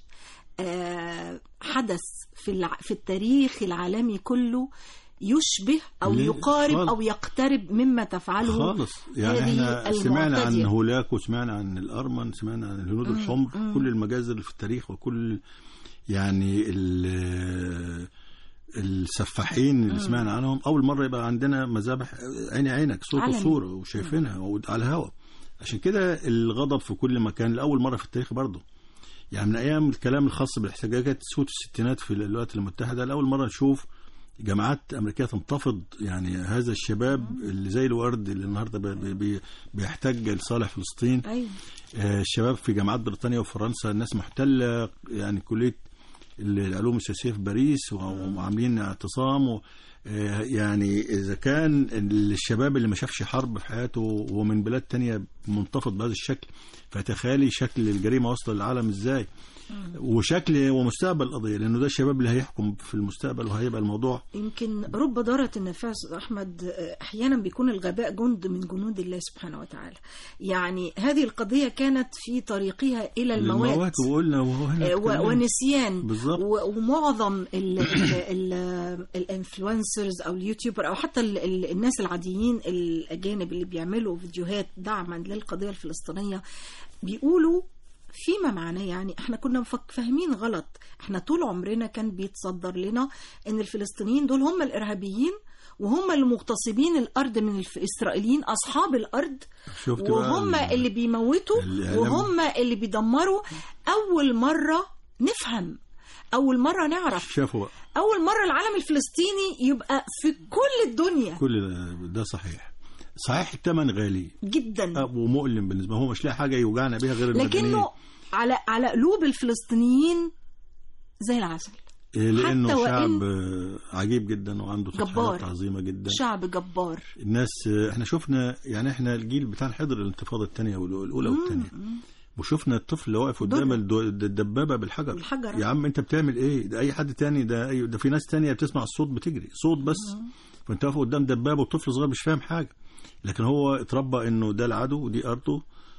آه، حدث في الع- في التاريخ العالمي كله يشبه او
ليه؟
يقارب
خالص.
او يقترب مما تفعله
خالص يعني
هذه
احنا سمعنا عن
المعتدية.
هولاك وسمعنا عن الارمن سمعنا عن الهنود الحمر كل المجازر اللي في التاريخ وكل يعني ال- السفاحين اللي سمعنا عنهم اول مره يبقى عندنا مذابح عيني عينك صوت
علني.
وصوره وشايفينها على الهواء عشان كده الغضب في كل مكان لاول مره في التاريخ برضه يعني من ايام الكلام الخاص بالاحتجاجات سوت الستينات في الولايات المتحده لاول مره نشوف جامعات امريكيه تنتفض يعني هذا الشباب اللي زي الورد اللي النهارده بي- بي- بيحتج لصالح فلسطين
ايوه
آه، الشباب في جامعات بريطانيا وفرنسا الناس محتله يعني كليه العلوم السياسيه في باريس وعاملين اعتصام و آه، يعني اذا كان الشباب اللي ما شافش حرب في حياته ومن بلاد تانية منتفض بهذا الشكل فتخيلي شكل الجريمه واصله للعالم ازاي وشكل ومستقبل القضيه لانه ده الشباب اللي هيحكم في المستقبل وهيبقى الموضوع
يمكن رب ضارة النافعة أستاذ أحمد آه، أحيانا بيكون الغباء جند من جنود الله سبحانه وتعالى يعني هذه القضية كانت في طريقها إلى الموات
الموات وقلنا وهو هنا
آه، و-
اتكلمنا.
ونسيان
بالظبط.
و- ومعظم ال- ال- ال- الانفلونسرز او اليوتيوبر او حتى ال- ال- الناس العاديين الاجانب اللي بيعملوا فيديوهات دعما للقضيه الفلسطينيه بيقولوا فيما معناه يعني احنا كنا مفك- فاهمين غلط احنا طول عمرنا كان بيتصدر لنا ان الفلسطينيين دول هم الارهابيين وهم اللي مغتصبين الارض من الاسرائيليين اصحاب الارض
شفت بقى
وهم
ال-
اللي بيموتوا
الإعلام-
وهم اللي بيدمروا اول مره نفهم اول مره نعرف
شافوا بقى
اول مره العالم الفلسطيني يبقى في كل الدنيا
كل ده, ده صحيح صحيح الثمن غالي
جدا
أه، ومؤلم بالنسبه هو مش لاقي حاجه يوجعنا بيها غير المدنيين
لكنه على على قلوب الفلسطينيين زي العسل
إيه، لانه
حتى وإن-
شعب آه، عجيب جدا وعنده
جبار.
تضحيات عظيمه جدا
شعب جبار
الناس آه، احنا شفنا يعني احنا الجيل بتاع حضر الانتفاضه الثانيه والاولى والثانيه وشفنا الطفل اللي واقف قدام
دول.
الدو- الدبابه بالحجر
بالحجر.
يا عم انت بتعمل ايه ده اي حد تاني ده أي ده في ناس تانية بتسمع الصوت بتجري صوت بس فانت واقف قدام دبابه وطفل صغير مش فاهم حاجه لكن هو اتربى انه ده العدو ودي ارضه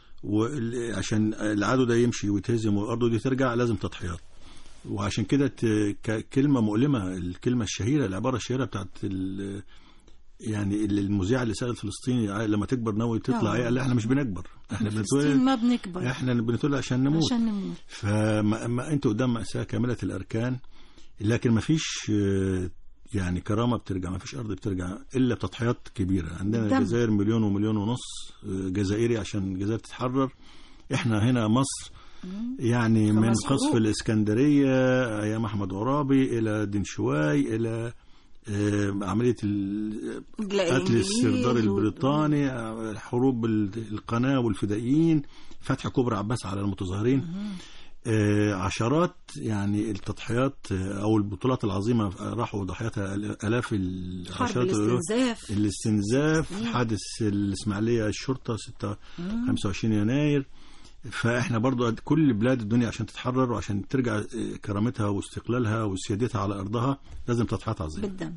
وعشان العدو ده يمشي ويتهزم وارضه دي ترجع لازم تضحيات وعشان كده ت- ك- كلمه مؤلمه الكلمه الشهيره العباره الشهيره بتاعت ال- يعني اللي المذيع اللي سال فلسطيني لما تكبر ناوي تطلع
آه.
ايه قال لا احنا مش بنكبر احنا
فلسطين
بنتولد
ما بنكبر
احنا بنتولد عشان نموت
عشان نموت
فما ما انت قدام مأساة كاملة الأركان لكن ما فيش آه، يعني كرامة بترجع ما فيش أرض بترجع إلا بتضحيات كبيرة عندنا
دم.
الجزائر مليون ومليون ونص آه، جزائري عشان الجزائر تتحرر احنا هنا مصر يعني من
خمس
قصف
حروب.
الإسكندرية أيام أحمد عرابي إلى دنشواي إلى آه، عملية ال-
لا
قتل
الإنجليز
السردار
و-
البريطاني حروب ال- القناة والفدائيين فتح كوبري عباس على المتظاهرين آه، عشرات يعني التضحيات آه، او البطولات العظيمه راحوا ضحياتها الاف
حرب
العشرات الألوف.
الاستنزاف
الاستنزاف حادث الاسماعيليه الشرطه 6 25 يناير فاحنا برضو قد- كل بلاد الدنيا عشان تتحرر وعشان ترجع آه، كرامتها واستقلالها وسيادتها على ارضها لازم تضحيات عظيمه
بالدم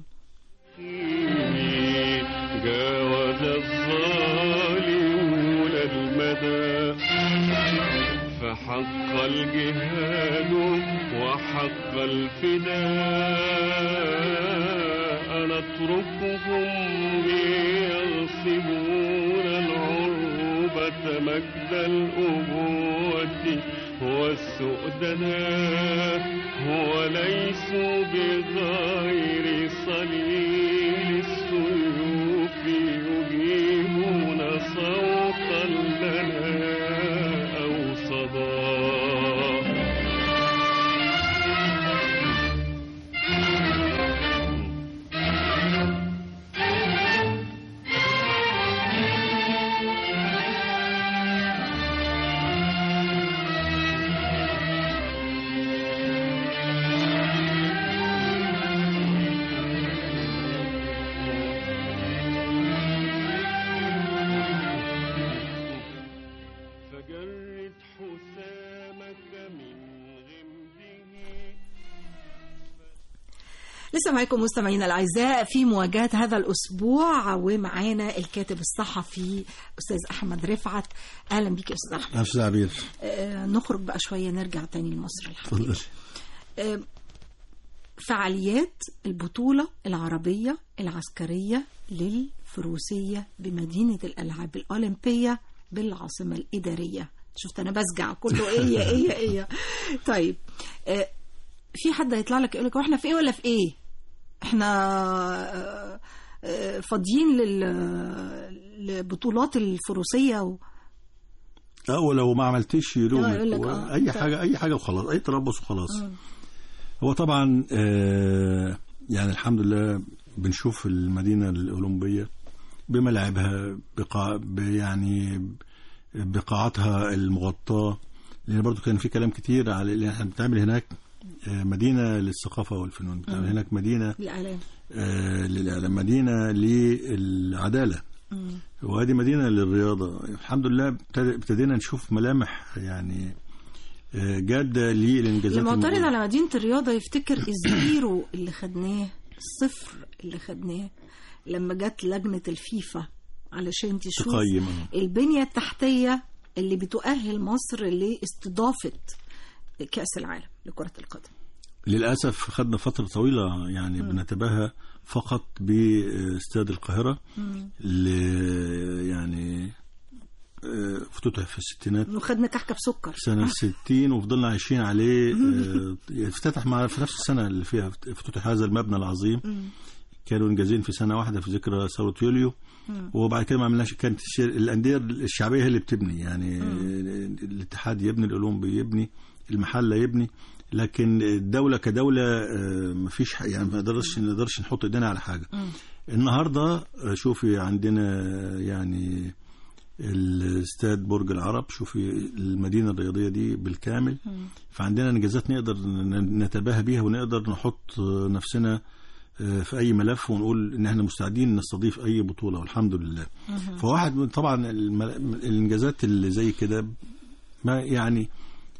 جاوز الظالمون المدى فحق الجهاد وحق الفداء نتركهم ليغصبون العروبة مجد الأبوة والسؤدناء وليسوا بغير صليل السيوف يجيبون صوتا لنا أو صدى فجرد حسامك من غمده
لسه معاكم مستمعينا الاعزاء في مواجهه هذا الاسبوع ومعانا الكاتب الصحفي استاذ احمد رفعت اهلا بيك يا استاذ احمد
نفس عبير
آه نخرج بقى شويه نرجع تاني لمصر الحقيقه
اتفضل
آه، فعاليات البطولة العربية العسكرية للفروسية بمدينة الألعاب الأولمبية بالعاصمة الإدارية شفت أنا بسجع كله إيه إيه إيه طيب آه، في حد هيطلع لك يقول لك احنا في إيه ولا في إيه احنا آه، آه، فاضيين لل- لبطولات الفروسية و...
اه ولو ما عملتش يلومك
يقول لك آه،
اي
أنت-
حاجه اي حاجه وخلاص اي تربص وخلاص هو طبعا آه يعني الحمد لله بنشوف المدينه الاولمبيه بملاعبها بقاع ب- يعني بقاعاتها المغطاه لان برضو كان في كلام كتير على اللي احنا بنتعمل هناك آه، مدينه للثقافه والفنون بتعمل هناك مدينه
الإعلام
آه، للإعلام مدينة للعدالة وهذه مدينة للرياضة الحمد لله ابتد- ابتدينا نشوف ملامح يعني آه، جادة للإنجازات
المعترض
الموجودة.
على مدينة الرياضة يفتكر الزيرو اللي خدناه الصفر اللي خدناه لما جت لجنة الفيفا علشان تشوف
تقيم آه.
البنية التحتية اللي بتؤهل مصر لاستضافة كأس العالم لكرة القدم
للأسف خدنا فترة طويلة يعني بنتباهى فقط باستاد القاهرة ل يعني آه، افتتح في الستينات
وخدنا كحكه بسكر
سنة 60 وفضلنا عايشين عليه آه، افتتح مع في نفس السنة اللي فيها افتتح هذا المبنى العظيم كانوا انجازين في سنة واحدة في ذكرى ثورة يوليو وبعد كده ما عملناش كانت الش- الأندية الشعبية هي اللي بتبني يعني الاتحاد يبني الأولمبي يبني المحلة يبني لكن الدولة كدولة آه، مفيش ح- يعني ما نقدرش ما نقدرش نحط ايدينا على حاجة النهارده آه، شوفي عندنا آه، يعني الاستاد برج العرب شوفي المدينه الرياضيه دي بالكامل فعندنا انجازات نقدر ن- نتباهى بيها ونقدر نحط آه، نفسنا آه، في اي ملف ونقول ان احنا مستعدين نستضيف اي بطوله والحمد لله فواحد من طبعا الم- الانجازات اللي زي كده ما يعني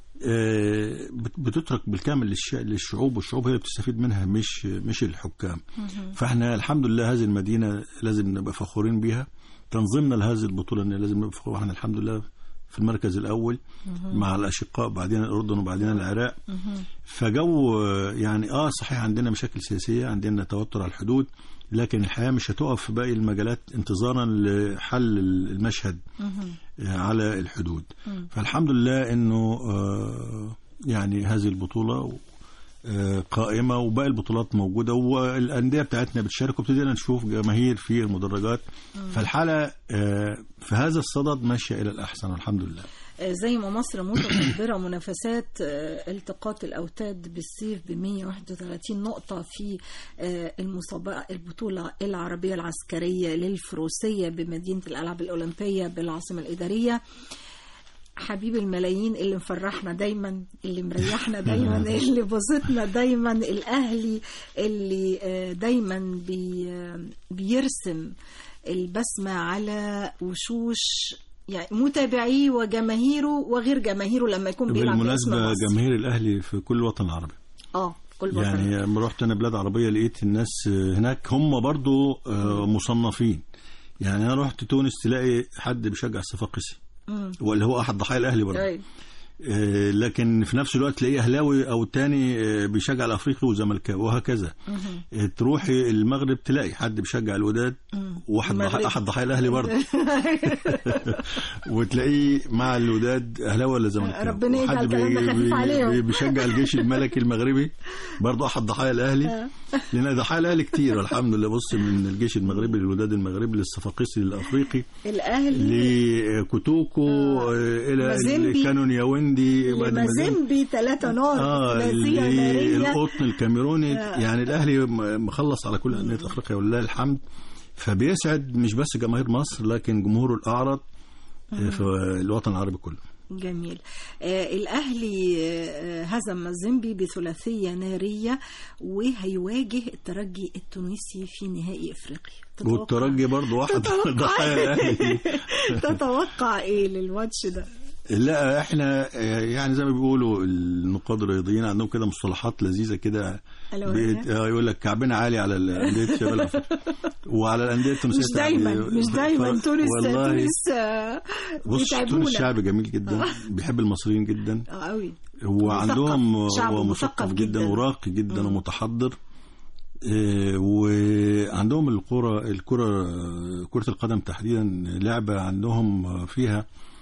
آه، بت- بتترك بالكامل للش- للشعوب والشعوب هي اللي بتستفيد منها مش مش الحكام فاحنا الحمد لله هذه المدينه لازم نبقى فخورين بيها تنظيمنا لهذه البطوله ان لازم نبقى فخورين احنا الحمد لله في المركز الاول مع الاشقاء بعدين الاردن وبعدين العراق فجو آه، يعني اه صحيح عندنا مشاكل سياسيه عندنا توتر على الحدود لكن الحياه مش هتقف في باقي المجالات انتظارا لحل المشهد آه، على الحدود فالحمد لله انه آه، يعني هذه البطوله آه، قائمه وباقي البطولات موجوده والانديه بتاعتنا بتشارك وابتدينا نشوف جماهير في المدرجات فالحاله آه، في هذا الصدد ماشيه الى الاحسن الحمد لله
آه، زي ما مصر متصدرة منافسات آه، التقاط الأوتاد بالسيف ب 131 نقطة في آه، المسابقة البطولة العربية العسكرية للفروسية بمدينة الألعاب الأولمبية بالعاصمة الإدارية حبيب الملايين اللي مفرحنا دايما اللي مريحنا دايما اللي بسطنا دايما الأهلي اللي آه، دايما بي آه، بيرسم البسمة على وشوش يعني متابعيه وجماهيره وغير جماهيره لما يكون بيلعب باسم
بالمناسبه
مصر.
جماهير الاهلي في كل الوطن العربي
اه كل وطن
يعني لما رحت انا بلاد عربيه لقيت الناس هناك هم برضو آه، مصنفين يعني انا رحت تونس تلاقي حد بيشجع الصفاقسي واللي هو احد ضحايا الاهلي برضه
أي.
آه، لكن في نفس الوقت تلاقيه اهلاوي او التاني آه، بيشجع الافريقي وزملكاوي وهكذا آه، تروحي المغرب تلاقي حد بيشجع الوداد وواحد
المغرب.
ضحايا احد ضحايا الاهلي برضه وتلاقيه مع الوداد اهلاوي ولا زملكاوي
ربنا يجعل
وحد
كلامنا خفيف عليهم.
بي- بيشجع الجيش الملكي المغربي برضه احد ضحايا الاهلي لان ضحايا الاهلي كتير والحمد لله بص من الجيش المغربي للوداد المغربي للصفاقسي للافريقي
الأهلي
لكوتوكو آه، الى
مازيمبي.
كانون ياوندي بعد مازيمبي.
مازيمبي ثلاثة نار
اه
ثلاثية نارية
القطن الكاميروني يعني الاهلي م- مخلص على كل انديه افريقيا ولله الحمد فبيسعد مش بس جماهير مصر لكن جمهوره الاعرض آه، في الوطن العربي كله
جميل آه الأهلي آه هزم مازيمبي بثلاثية نارية وهيواجه الترجي التونسي في نهائي إفريقيا تتوقع-
والترجي برضه واحد من ضحايا الاهلي
تتوقع إيه للماتش ده؟
لا احنا آه، يعني زي ما بيقولوا النقاد الرياضيين عندهم كده مصطلحات لذيذه كده
ألا وهي؟
بيت- آه، يقول لك كعبنا عالي على الانديه شمال افريقيا وعلى الانديه التونسيه
مش دايما
تعب-
مش دايما
ف-
تونس
والله
تونس آه،
بص
بيتعبونا.
تونس شعب جميل جدا بيحب المصريين جدا
اه قوي
وعندهم
مثقف، شعب
هو
مثقف
مثقف جدا
جدا.
وراقي جدا ومتحضر آه، وعندهم الكرة الكرة كرة القدم تحديدا لعبة عندهم فيها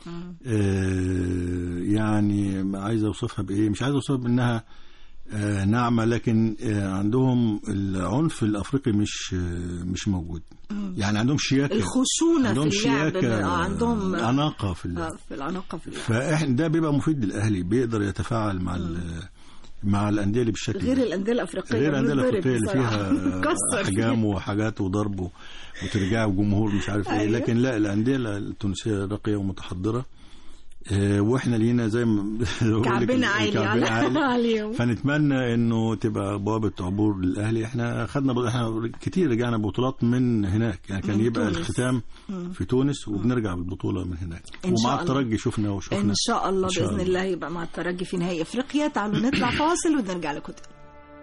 آه، يعني عايز اوصفها بايه مش عايز اوصفها بانها آه، ناعمة لكن آه، عندهم العنف الافريقي مش آه، مش موجود يعني عندهم شياكة
الخشونة
عندهم
في اللعب
شياكة
آه، عندهم
أناقة في اللعب
آه، في العناقة في اللعب
فاحنا ده بيبقى مفيد للاهلي بيقدر يتفاعل مع ال- مع الانديه اللي بالشكل
غير
ده.
الأندية الأفريقية
غير الانديه
بيتضرب
الافريقيه اللي
بصراحة.
فيها
كسر
احجام
فيها.
وحاجات وضرب و- وترجع وجمهور مش عارف ايه
أيوة.
لكن لا الانديه التونسيه راقيه ومتحضره آه، واحنا لينا زي ما بقول لك
كعبنا عالي
كعبنا
على-
عالي.
عليهم.
فنتمنى انه تبقى بوابه عبور للاهلي احنا خدنا احنا كتير رجعنا ببطولات من هناك يعني كان
من
يبقى
تونس.
الختام في تونس وبنرجع بالبطوله من هناك
إن شاء
ومع
الله.
الترجي شفنا وشفنا
إن شاء الله
إن شاء
بإذن الله يبقى مع الترجي في نهائي إفريقيا تعالوا نطلع فاصل ونرجع لكم تاني.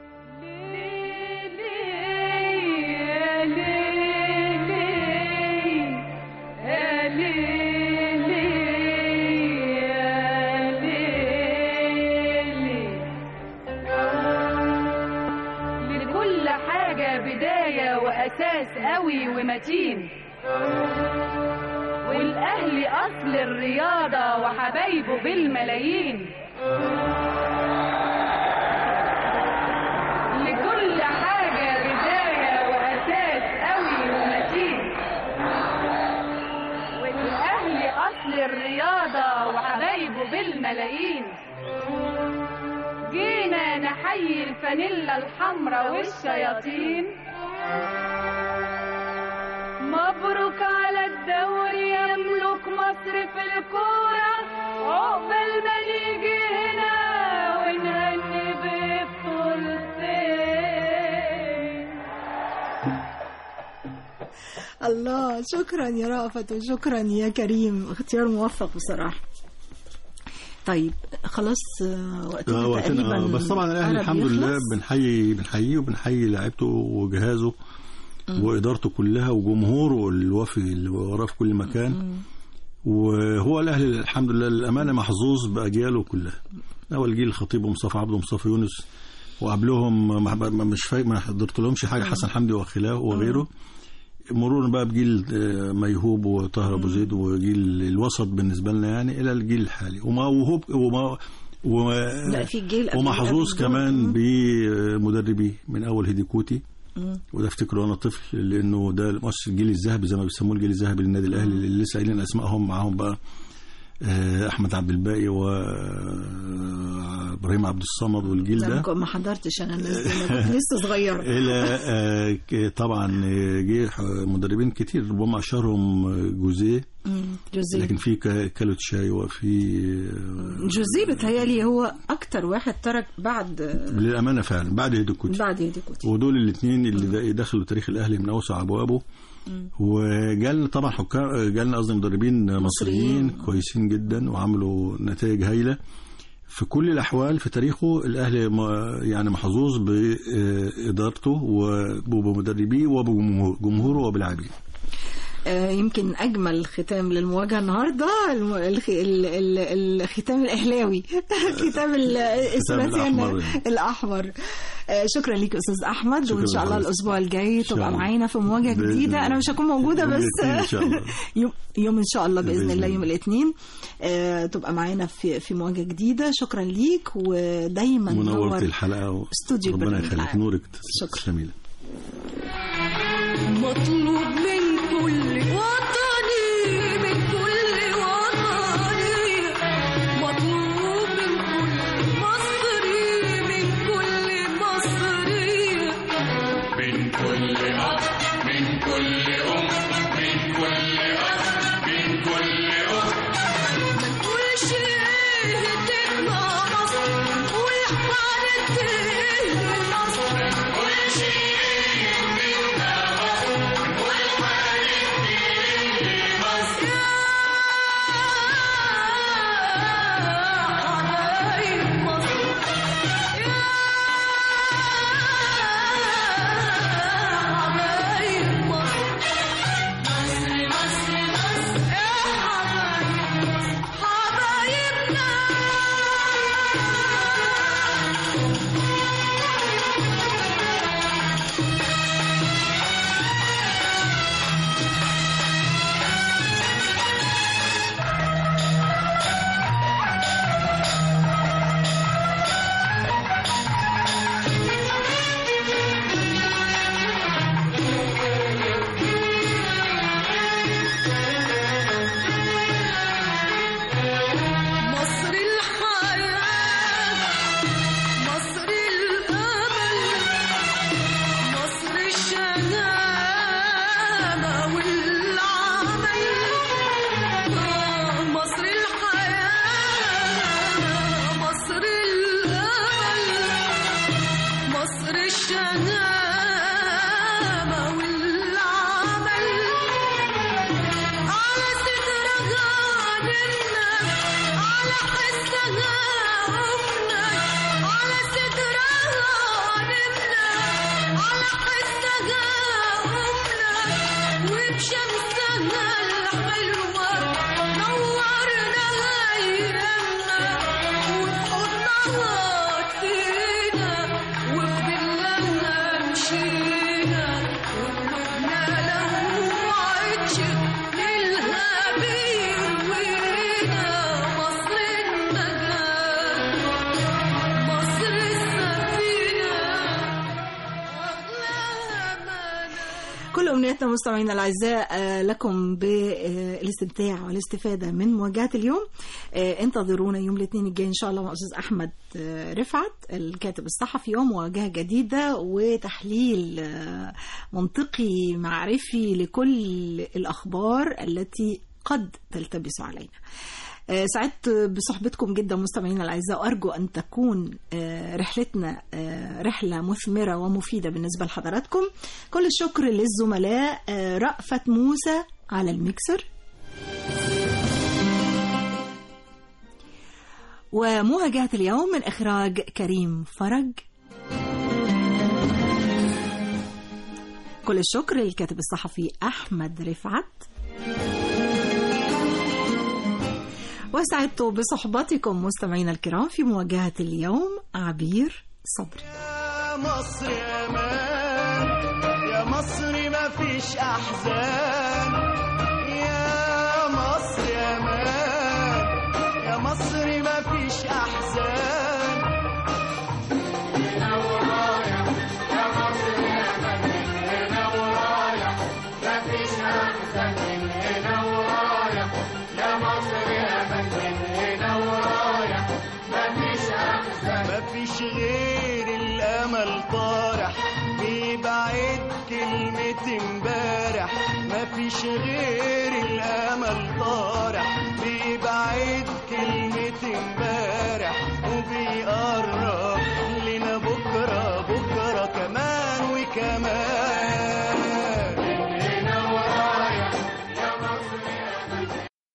لكل حاجة بداية وأساس قوي ومتين والأهلي أصل الرياضة وحبايبه بالملايين لكل حاجة بداية وأساس قوي ومتين والأهلي أصل الرياضة وحبايبه بالملايين جينا نحيي الفانيلا الحمراء والشياطين مبروك على الدوري يملك مصر في الكورة عقبال ما نيجي هنا ونهني ببطولتين
الله شكرا يا رأفت وشكرا يا كريم اختيار موفق بصراحة طيب خلاص آه، وقتنا
آه، وقتنا
تقريبا
آه، بس طبعا الاهلي
قرب
الحمد لله
يخلص.
بنحيي بنحييه وبنحيي لعيبته وجهازه وادارته كلها وجمهوره الوفي اللي وراه في كل مكان وهو الاهلي الحمد لله للامانه محظوظ باجياله كلها اول جيل الخطيب ومصطفى عبده ومصطفى يونس وقبلهم ما- ما- مش فايق ما حضرت لهمش حاجه حسن حمدي وخلاه وغيره مرورا بقى بجيل آه، ميهوب وطاهر ابو زيد وجيل الوسط بالنسبه لنا يعني الى الجيل الحالي وموهوب وما و
لا في جيل قبل-
ومحظوظ
قبل دول.
كمان بمدربي من اول هيدي كوتي
مم.
وده افتكره وانا طفل لانه ده مؤسس الجيل الذهبي زي ما بيسموه الجيل الذهبي للنادي الاهلي اللي لسه قايلين اسمائهم معاهم بقى آه، احمد عبد الباقي وابراهيم عبد الصمد والجيل
لا،
ده
ما- ما حضرتش انا الناس دي أنا كنت لسه صغيره
الى آه، ك- طبعا آه، جه مدربين كتير ربما اشهرهم آه، جوزيه
مم. جوزيه
لكن في ك- كالوت شاي وفي آه،
جوزيه بتهيألي هو اكتر واحد ترك بعد
للامانه فعلا بعد هيدي كوتي
بعد يدي كوتي
ودول الاثنين اللي د- دخلوا تاريخ الاهلي من اوسع ابوابه وجالنا طبعا حكام جالنا قصدي مدربين مصريين
مصريين.
كويسين جدا وعملوا نتائج هايله في كل الاحوال في تاريخه الاهلي ما- يعني محظوظ بادارته وبمدربيه وبجمهوره وبلاعبيه
آه، يمكن اجمل ختام للمواجهه النهارده الم- الخ- ال- ال- الختام الاهلاوي ختام ال- الثلاثي
الأحمر يعني.
الاحمر آه، شكرا ليك استاذ احمد
شكرا
وان شاء الله
لحضرتك.
الاسبوع الجاي
إن شاء
تبقى
الله.
معانا في مواجهه
بإذن
جديده
الله.
انا مش هكون موجوده
يوم
بس
الاثنين إن شاء الله.
يوم يوم ان شاء الله باذن
بإذن
الله
الله.
يوم الاثنين آه، تبقى معانا في في مواجهه جديده شكرا ليك ودايما
منورت
نور
الحلقه
استوديو
ربنا
البرنامج
يخليك
العام.
نورك
شكرا.
جميله
مطلوب من كل وطني من كل وطني مطلوب من كل مصري من كل مصري
من كل أب من كل أم من كل أب من كل أم
كل شيء تبقى مصر والحالة تهدي مصر
كل شيء يهمنا مصر والحال تهمني مصر
حبايب مصر حبايب مصر مصر مصر مصر يا حبايب مصر حبايبنا مصر الحياة مصر الأمل مصر الشهامة والعمل آه، مصر الحياة مصر الأمل مصر الشهامة والعمل على صدرها نمنا على حسها قمنا على صدرها نمنا على حسها قمنا وبشمسها الحلوة نورنا أيامنا وبحضنها فينا وبظلها مشينا وقلوبنا لو عطشت للها
أمنيتنا مستمعينا الأعزاء آه، لكم بالاستمتاع والاستفادة من مواجهة اليوم آه، انتظرونا يوم الاثنين الجاي إن شاء الله مع أستاذ أحمد آه، رفعت الكاتب الصحفي يوم مواجهة جديدة وتحليل آه، منطقي معرفي لكل الأخبار التي قد تلتبس علينا آه، سعدت بصحبتكم جدا مستمعينا الاعزاء وارجو ان تكون آه، رحلتنا آه، رحله مثمره ومفيده بالنسبه لحضراتكم كل الشكر للزملاء آه، رأفت موسى على الميكسر ومواجهه اليوم من اخراج كريم فرج كل الشكر للكاتب الصحفي احمد رفعت وسعدت بصحبتكم مستمعينا الكرام في مواجهة اليوم عبير صبري
يا مصر يا مان يا مصر ما فيش احزان يا مصر يا مان يا مصر ما فيش احزان
هنا ورايا يا مصر يا من هنا ورايا مفيش أحسن من هنا ورايا يا مصر يا من هنا ورايا مفيش أحسن
مفيش غير الامل طارح بيبعد كلمة امبارح مفيش غير الامل طارح بيبعد كلمة امبارح وبيقرب لنا بكرة بكرة كمان وكمان